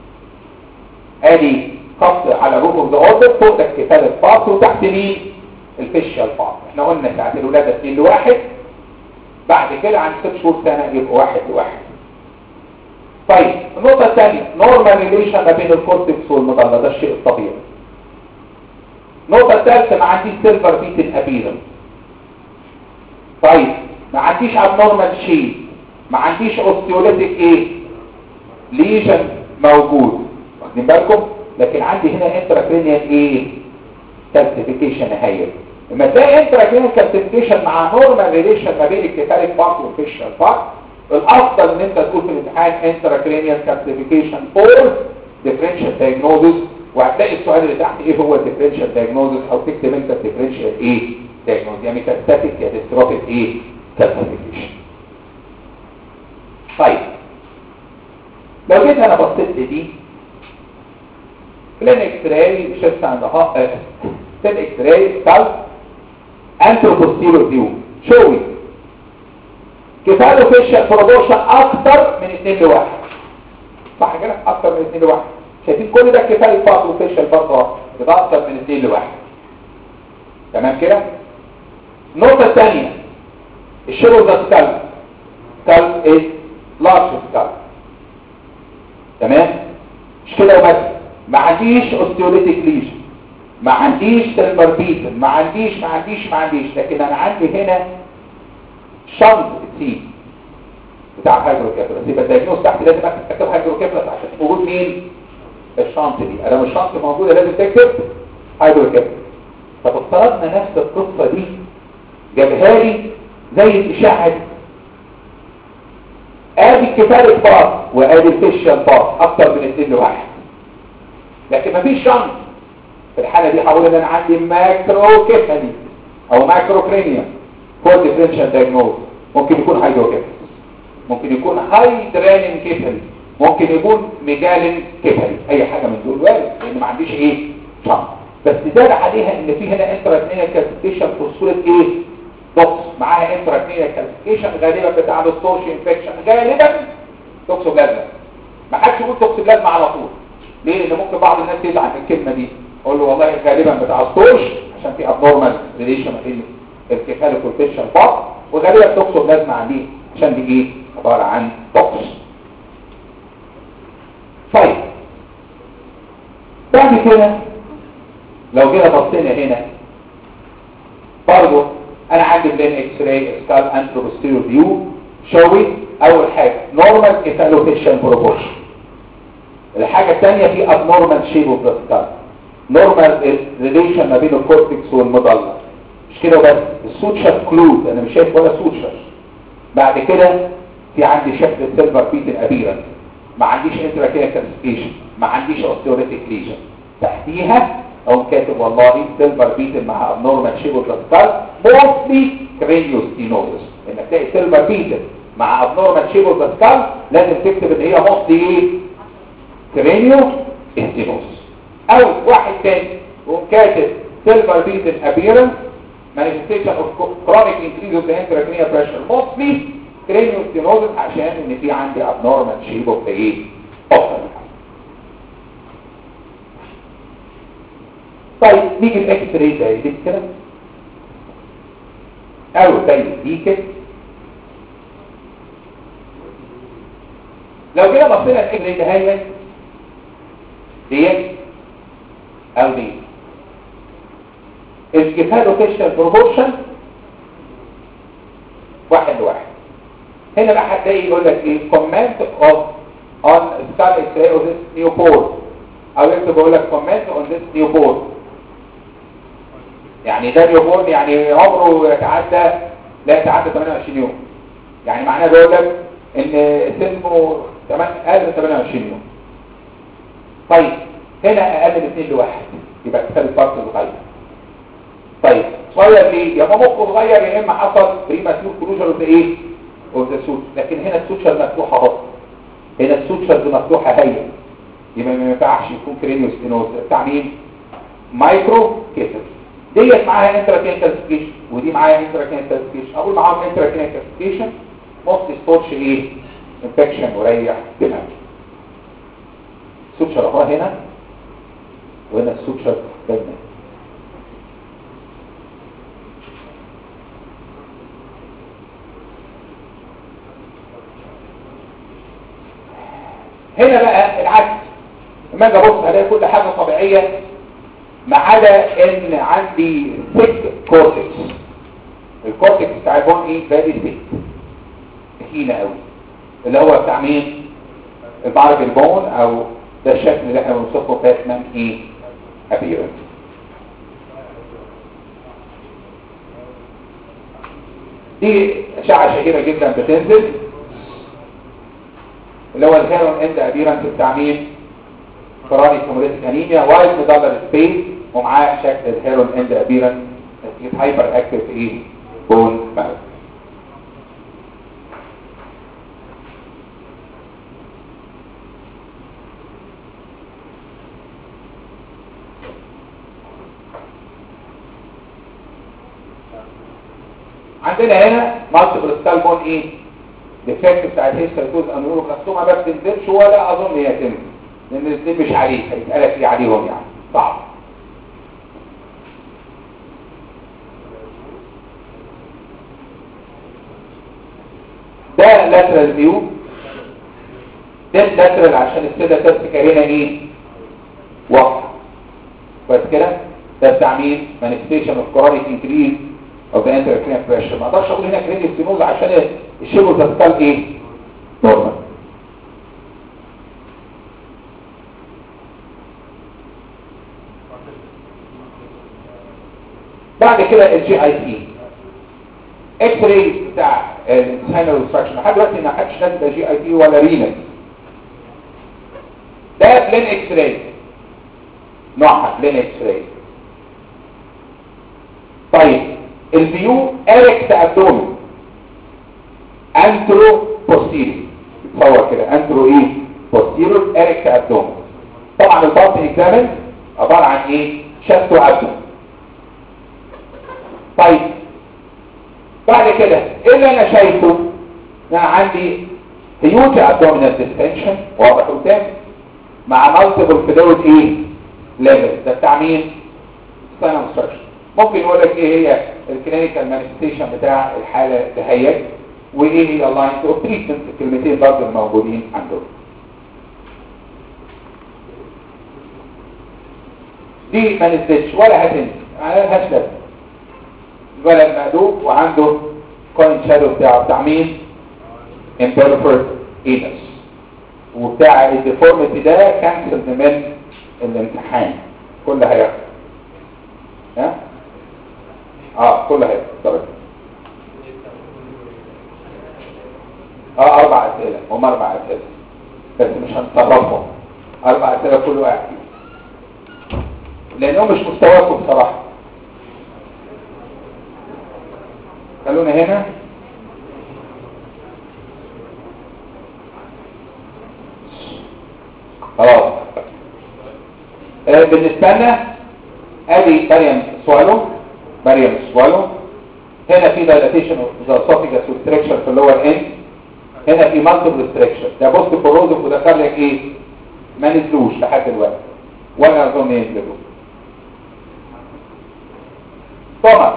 ادي خط على روف اوف ذا اوردر فوق ده الكفالة بارت وتحت مين الفيشال بارت احنا قلنا ساعة الولادة 2 لواحد بعد كده عن 6 شهور سنة يبقوا واحد لواحد طيب النقطة الثانية نورمال ريليشن ما بين الكورتكس والمضلة ده الشيء الطبيعي النقطة الثالثة ما عنديش سيلفر بيتن ابيرنس طيب ما عنديش ابنورمال شيء ما عنديش اوستيوليتيك ايه ليجن موجود واخدين بالكم لكن عندي هنا انتراكرينيال ايه كالسيفيكيشن هايل لما تلاقي انتراكرينيال كالسيفيكيشن مع نورمال ريليشن ما بين الكتاليك بارت والفيشال بارت الافضل ان انت تقول في الامتحان انتراكرينيال كالسيفيكيشن فور ديفرنشال دايجنوزس وهتلاقي السؤال اللي تحت ايه هو الديفرنشال دايجنوزس او تكتب انت الديفرنشال ايه دايجنوز يا ميتاستاتيك يا ديستروفيك ايه كالسيفيكيشن طيب لو جيت انا بصيت لدي بلان اكس راي شفت عند ها بلان اكس راي سكالب انتروبوستيرور فيو شوي كفاله فيشل بروبورشن اكتر من 2 لواحد صح كده اكتر من 2 لواحد شايفين كل ده كفايه بارت وفيشل برضه يبقى اكتر من 2 لواحد تمام كده النقطه الثانيه الشغل ده سكال سكال ايه لارج سكال تمام مش كده وبس ما عنديش اوستيوليتيك ليجن ما عنديش سيلفر بيتن ما عنديش ما عنديش ما عنديش لكن انا عندي هنا شنط سي بتاع الهيدروكيفالس يبقى الدايجنوز تحت لازم اكتب هيدروكيفالس عشان وجود مين الشنط دي انا مش شنط موجوده لازم تكتب هيدروكيفالس طب افترضنا نفس القصه دي جابها لي زي الاشاعه دي ادي الكفاله باص وادي الفيشال باص اكتر من 2 لواحد لكن مفيش شنط في الحاله دي هقول ان انا عندي ماكرو كيفالي او ماكرو كرينيوم فور ديفرنشال دايجنوز ممكن يكون هايدروكيفالس ممكن يكون هايدرالين كيفالي ممكن يكون ميجالين كيفالي اي حاجه من دول وارد لان ما عنديش ايه شنط بس زاد عليها ان في هنا انتراكنيال كالسيفيكيشن في صوره ايه دوكس معاها انتراكنيال كالسيفيكيشن غالبا بتاع الستورش انفكشن غالبا توكسوبلازما ما حدش يقول توكسوبلازما على طول ليه لان ممكن بعض الناس يزعل من الكلمه دي اقول له والله غالبا بتاع ستورش عشان في ابنورمال ريليشن ما بين الكفاله والفيشن بارت وغالبا توكسوبلازما عليه عشان دي ايه عباره عن توكس طيب بعد كده لو جينا بصينا هنا برضه انا عندي بلين اكس راي سكال انتروبوستيريو فيو شوي اول حاجه نورمال كيفالوفيشن بروبورشن الحاجه الثانيه في ابنورمال شيب اوف ذا سكال نورمال ريليشن ما بين الكورتكس والمضله مش كده بس السوتشر كلود انا مش شايف ولا سوتشر بعد كده في عندي شكل سيلفر بيتن ابيرنس ما عنديش انتراكيا كالسيفيكيشن ما عنديش اوستيوريتيك ليجن تحتيها او كاتب والله سيلفر بيتن مع ابنورمال شيب اوف ذا سكال موستلي كرينيوستينوزس انك تلاقي سيلفر بيتن مع ابنورمال شيب اوف ذا سكال لازم تكتب ان هي موستلي ايه كرينيو استينوزس او واحد تاني يقوم كاتب سيلفر بيتن ابيرنس manifestation of chronic increase of the intracranial pressure mostly cranial stenosis عشان ان في عندي abnormal shape of the ايه of the طيب نيجي الاكس راي ده دي كده او زي دي كده لو جينا بصينا الاكس راي ده هي ديت او دي الكيفالوفيشال بروبورشن واحد لواحد هنا بقى هتلاقي يقول لك ايه كومنت اوف اون سكال اكس راي اوف ذس نيو بورن او يكتب يقول لك كومنت اون ذس نيو بورن يعني ده نيو بورن يعني عمره يتعدى لا يتعدى 28 يوم يعني معناه بيقول لك ان سنه 8 اقل من 28 يوم طيب هنا اقل من 2 لواحد يبقى كفايه الفرق صغير طيب صغير ليه يا اما مخه صغير يا اما حصل بريماتيور كلوجر اوف ايه اوف ذا سوت لكن هنا السوتشر مفتوحه اهو هنا السوتشر مفتوحه هي يبقى ما ينفعش يكون كرينيو ستينوز بتاع مين مايكرو كيتر ديت معاها انتراكين كالسيفيكيشن ودي معاها انتراكين كالسيفيكيشن اقول معاهم انتراكين كالسيفيكيشن موست ستورش ايه انفكشن وريح دماغ السوتشر اهو هنا وهنا السوتشر ده هنا بقى العكس لما اجي ابص هلاقي كل حاجه طبيعيه ما عدا ان عندي ثيك كورتكس الكورتكس بتاع البون ايه فيري ثيك تخينه قوي اللي هو بتاع مين البعرج البون او ده الشكل اللي احنا بنوصفه باتمان ايه ابيرنس دي اشعه شهيره جدا بتنزل اللي هو الهيرون اند ابيرنس بتاع مين كرونيك هيموليتيك انيميا وايت ميدالر سبيس ومعاه شكل الهيرون اند ابيرنس نتيجه هايبر اكتيف ايه بون مارو عندنا هنا مالتيبل سكال بون ايه الديفكت بتاع الهيستريكوز انوروبلاستوما ما بتنزلش ولا اظن هي تنزل لان الاثنين مش عليه هيتقالك ايه عليهم يعني صعب ده لاترال فيو ده لاترال عشان السيده تمسك هنا ايه واضحه بس كده ده بتاع مين مانيفستيشن اوف كرونيك انكريز اوف ذا انتركرينال بريشر ما اقدرش اقول هنا كرينيال ستينوز عشان الشيبو تسكال ايه نورمال بعد كده الجي اي تي اكس راي بتاع الانساينال ريستراكشن لحد دلوقتي ما حدش نازل جي اي تي ولا رينال ده بلين اكس راي نوعها بلين اكس راي طيب الفيو اريكت ابدومن انترو بوستيريور تصور كده انترو ايه بوستيريور اريكت ابدومن طبعا الباطن اكزامن عباره عن ايه شست وابدومن طيب بعد كده ايه اللي انا شايفه انا عندي هيوج ابدومينال ديستنشن واضح قدام مع مالتيبل فلويد ايه ليفل ده بتاع مين ساين اوبستراكشن ممكن يقول لك ايه هي الكلينيكال مانيفستيشن بتاع الحاله دهيت وايه هي اللاينز اوف تريتمنت الكلمتين برضه الموجودين عندهم دي ما نزلتش ولا هتنزل ما لهاش لازمه الولد مقلوب وعنده كوين شادو بتاعه بتاع مين امبيرفورد اينس وبتاع الديفورميتي ده كانسل من الامتحان كل هيحصل ها اه كل هيحصل طبعا اه اربع اسئله هم اربع اسئله بس مش هنصرفهم اربع اسئله كل واحد لانهم مش مستواكم بصراحه خلونا هنا خلاص آه بالنسبة لنا ادي مريم سوالو مريم سوالو هنا في dilatation of the esophagus restriction في اللور end هنا في multiple restriction ده بوست كوروزف وده خلك ايه ما نزلوش لحد دلوقتي ولا اظن ينزلوا طبعا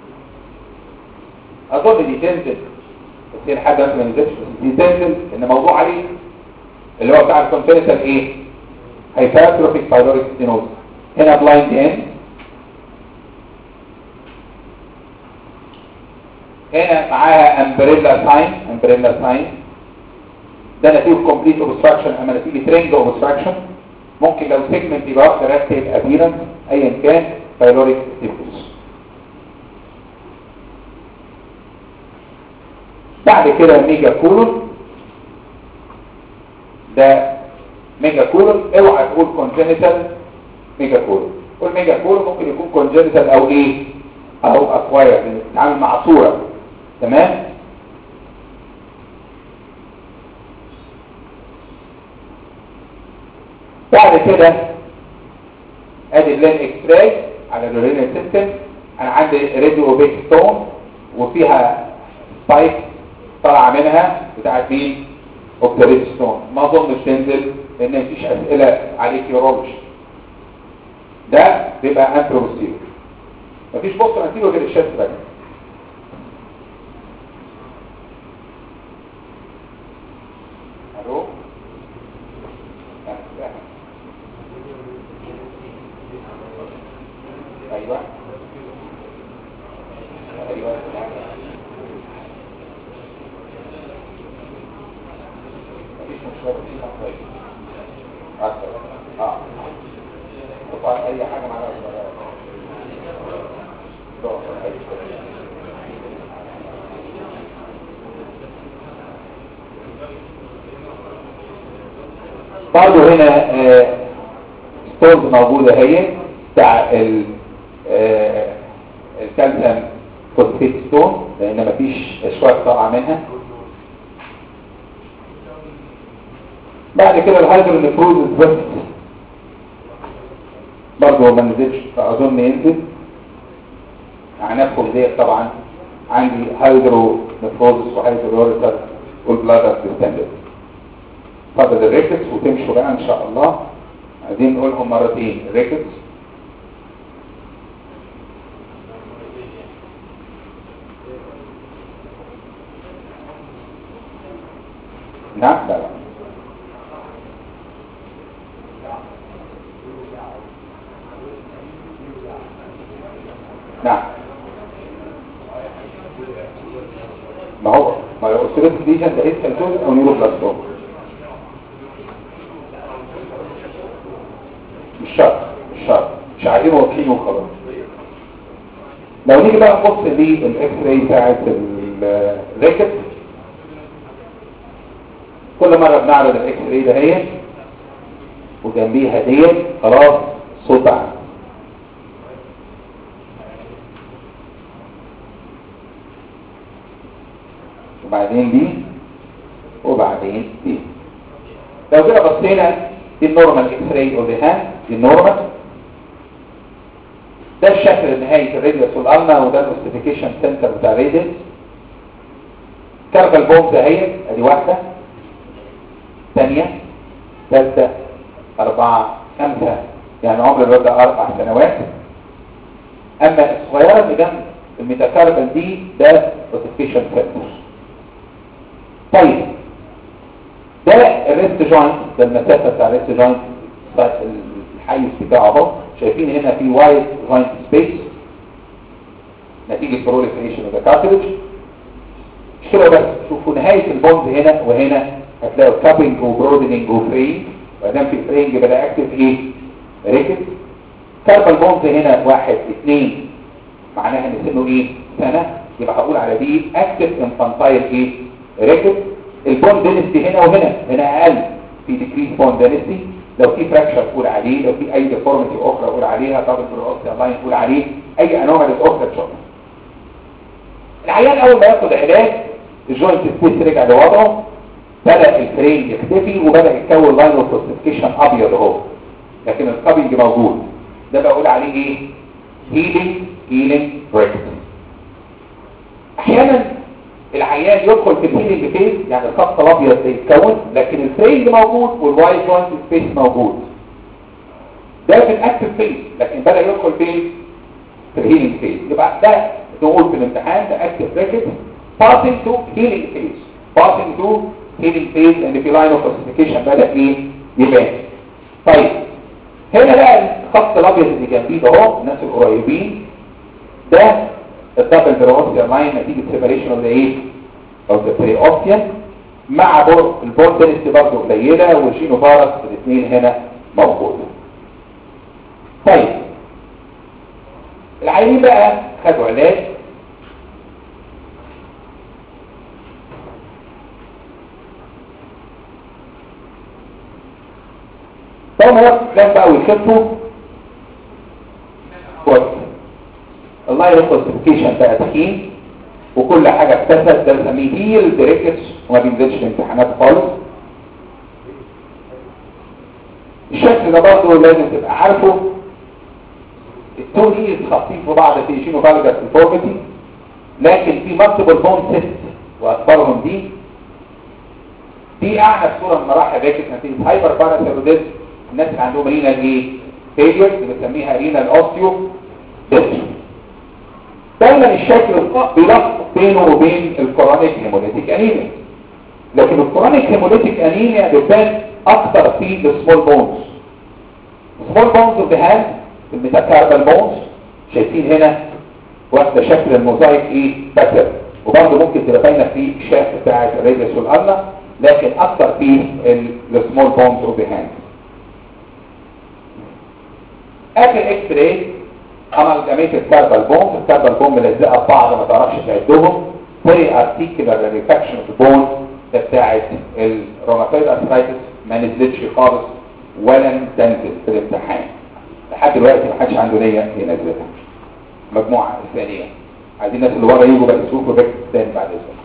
اظن دي تنزل بس هي لحد دلوقتي ما نزلش بس دي تنزل ان موضوع عليه اللي هو بتاع الكونفينيتال ايه هايبرتروفيك بايلوريك ستينوز هنا بلايند اند هنا معاها امبريلا ساين امبريلا ساين ده نتيجه كومبليت اوبستراكشن اما نتيجه رينج اوبستراكشن ممكن لو سيجمنت يبقى واخد ريكتيل ابيرنس ايا كان بايلوريك ستينوز بعد كده الميجا كولون ده ميجا كولون اوعى تقول كونجنتال ميجا كولون قول ميجا كولون ممكن يكون كونجنتال او ايه او اكواير بنتعامل مع صوره تمام بعد كده ادي اللين اكس راي على الرينال سيستم انا عندي راديو اوبيك ستون وفيها سبايك طالعه منها بتاعت مين اوبتريت ستون ما اظنش تنزل لان مفيش اسئله عليك يورولوجي ده بيبقى انتروبوستيريور مفيش بوست انتيريور غير الشست بس الو ايوه ايوه اه طبعا اي حاجه معاها برضه هنا ستونز موجودة هي بتاع ال الكالسيوم فوسفيت ستون لان مفيش اشواك طالعه منها بعد كده الهيدرونيفروز بس برضه ما نزلش فاظن ينزل عنابكم ديت طبعا عندي هيدرونيفروز وهيدروريتر والبلادر ديستندد فاضل الريكتس وتمشوا بقى ان شاء الله عايزين نقولهم مرتين الريكتس نعم لا لا نعم ما هو ما هو السيريس ليجن ده اسم سنتوز او نيوروبلاستوم مش شرط مش شرط مش عايزين واضحين وخلاص لو نيجي بقى نبص للاكس راي بتاعت الريكت كل مرة بنعرض الاكس راي ده هي وجنبيها ديت خلاص صوت عام وبعدين دي وبعدين دي لو كده بصينا دي النورمال اكس راي اوف ذا هاند دي النورمال ده الشكل النهائي في الراديوس والالنا وده الاوستيفيكيشن سنتر بتاع الراديوس كارفال بومز اهي ادي واحده ثانيه ثالثه اربعه خمسه يعني عمر الواد ده اربع سنوات اما الصغيره اللي جنب الميتاكاربال دي ده اوستيفيكيشن سنتر طيب ده الريست جوينت ده المسافه بتاع الريست جوينت الحيز بتاعه اهو شايفين هنا في وايد جوينت سبيس نتيجه بروليفريشن اوف ذا كارتريج مش كده بس شوفوا نهايه البوند هنا وهنا هتلاقوا كابينج وبرودنينج وفري وبعدين في فرينج بدا اكتف ايه ريكت كاربال بوند هنا واحد اثنين معناها ان سنه ايه سنه يبقى هقول على دي اكتف انفانتايل ايه ريكت البون دينستي هنا وهنا هنا اقل في ديكريس بون دينستي لو في فراكشر تقول عليه لو في اي ديفورميتي اخرى قول عليها طب البروستي لاين قول عليه اي انومالي اخرى تشوفها العيان اول ما ياخد علاج الجوينت سبيس رجع لوضعه بدا الفريم يختفي وبدا يتكون لاين اوف اوستيفيكيشن ابيض اهو لكن الكابنج موجود ده بقول عليه ايه هيلينج هيلينج بريكت احيانا العيان يدخل في الهيلينج فيز يعني الخط الابيض يتكون لكن الفريم موجود والوايت جوينت سبيس موجود ده في الاكتف فيز لكن بدا يدخل فين في الهيلينج فيز يبقى ده نقول في الامتحان ده اكتف ريكت passing to healing phase passing to healing phase لان في line of classification بدا ايه يبان طيب هنا بقى الخط الابيض اللي جنبيه ده اهو الناس القريبين ده الدبل بيروسيا لاين نتيجه سيبريشن اوف ذا ايه او ذا بريوسيا مع بور البون دنسيتي برضه قليله والجينو فارس الاثنين هنا موجود طيب العيانين بقى خدوا علاج طبعا هو كلام بقى ويخفوا كويس الله يرفض السبكيشن بقى تخين وكل حاجة اكتسب ده بنسميه هيل ديريكتس وما بينزلش الامتحانات خالص الشكل ده برضه لازم تبقى عارفه التون ايز خاصين في بعض في شينو فالجاس ديفورميتي لكن في مالتيبل بون سيست واكبرهم دي دي اعنف صوره من مراحل ريكت نتيجه هايبر باراثيروديزم الناس اللي عندهم رينال ايه فيلير اللي بنسميها رينال اوستيو دايما الشكل بيلخبط بينه وبين الكورونيك هيموليتيك انيميا لكن الكورونيك هيموليتيك انيميا بتبان اكتر في السمول بونز سمول بونز اوف ذا هاند الميتاكاربال بونز شايفين هنا واخده شكل الموزايك ايه باتر وبرضه ممكن تبقى باينه في الشاف بتاعت الريدس والارنا لكن اكتر في السمول بونز اوف ذا هاند اخر اكس راي عمل جميع الكاربال بوم الكاربال بوم ملزقه ببعض ما تعرفش تعدهم بوري ارتيكولار ريفاكشن اوف بون ده بتاعت الروماتويد ارثرايتس ما نزلتش خالص ولن تنزل في الامتحان لحد دلوقتي ما حدش عنده نيه ينزلها المجموعه الثانيه عايزين الناس اللي ورا يجوا بقى يشوفوا الريكت الثاني بعد اذنك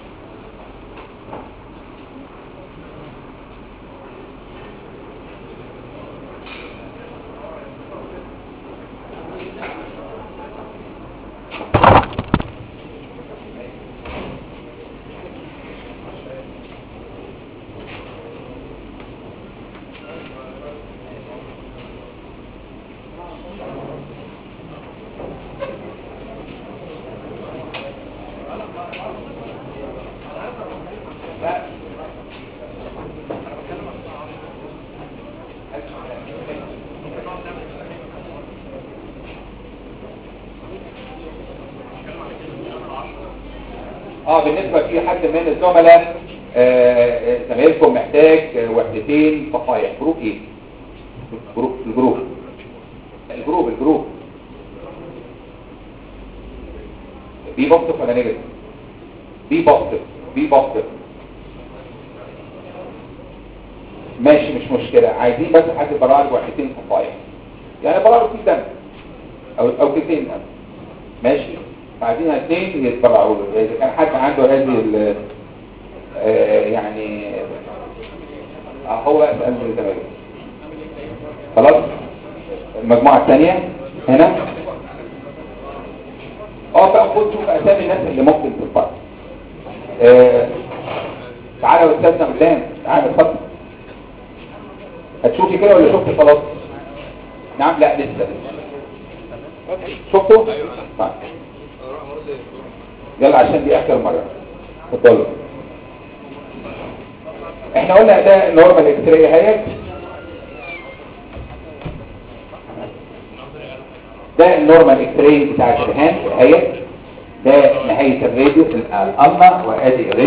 اه بالنسبة في حد من الزملاء آه، آه، زمايلكم محتاج آه، وحدتين صفايح جروب ايه جروب الجروب الجروب الجروب بي بوزيتيف ولا نيجاتيف بي بوزيتيف بي بوزيتيف ماشي مش مشكلة عايزين بس حد يبرع وحدتين صفايح يعني برعوا في دم او او كيسين دم ماشي عايزين اثنين يتبرعوا له اذا كان حد عنده هذه ال آه، يعني آه، هو اسال زمايله خلاص المجموعه الثانيه هنا اه بقى خد شوف اسامي الناس اللي ممكن تتبرع آه، تعالى يا استاذنا قدام تعالى اتفضل هتشوفي كده ولا شفتي خلاص نعم لا لسه لسه شفتوا طيب يلا عشان دي اخر مره اتفضلوا احنا قلنا ده نورمال اكس راي اهيت ده النورمال اكس راي بتاع الرهان اهيت ده نهايه الراديو الالما وادي الراديو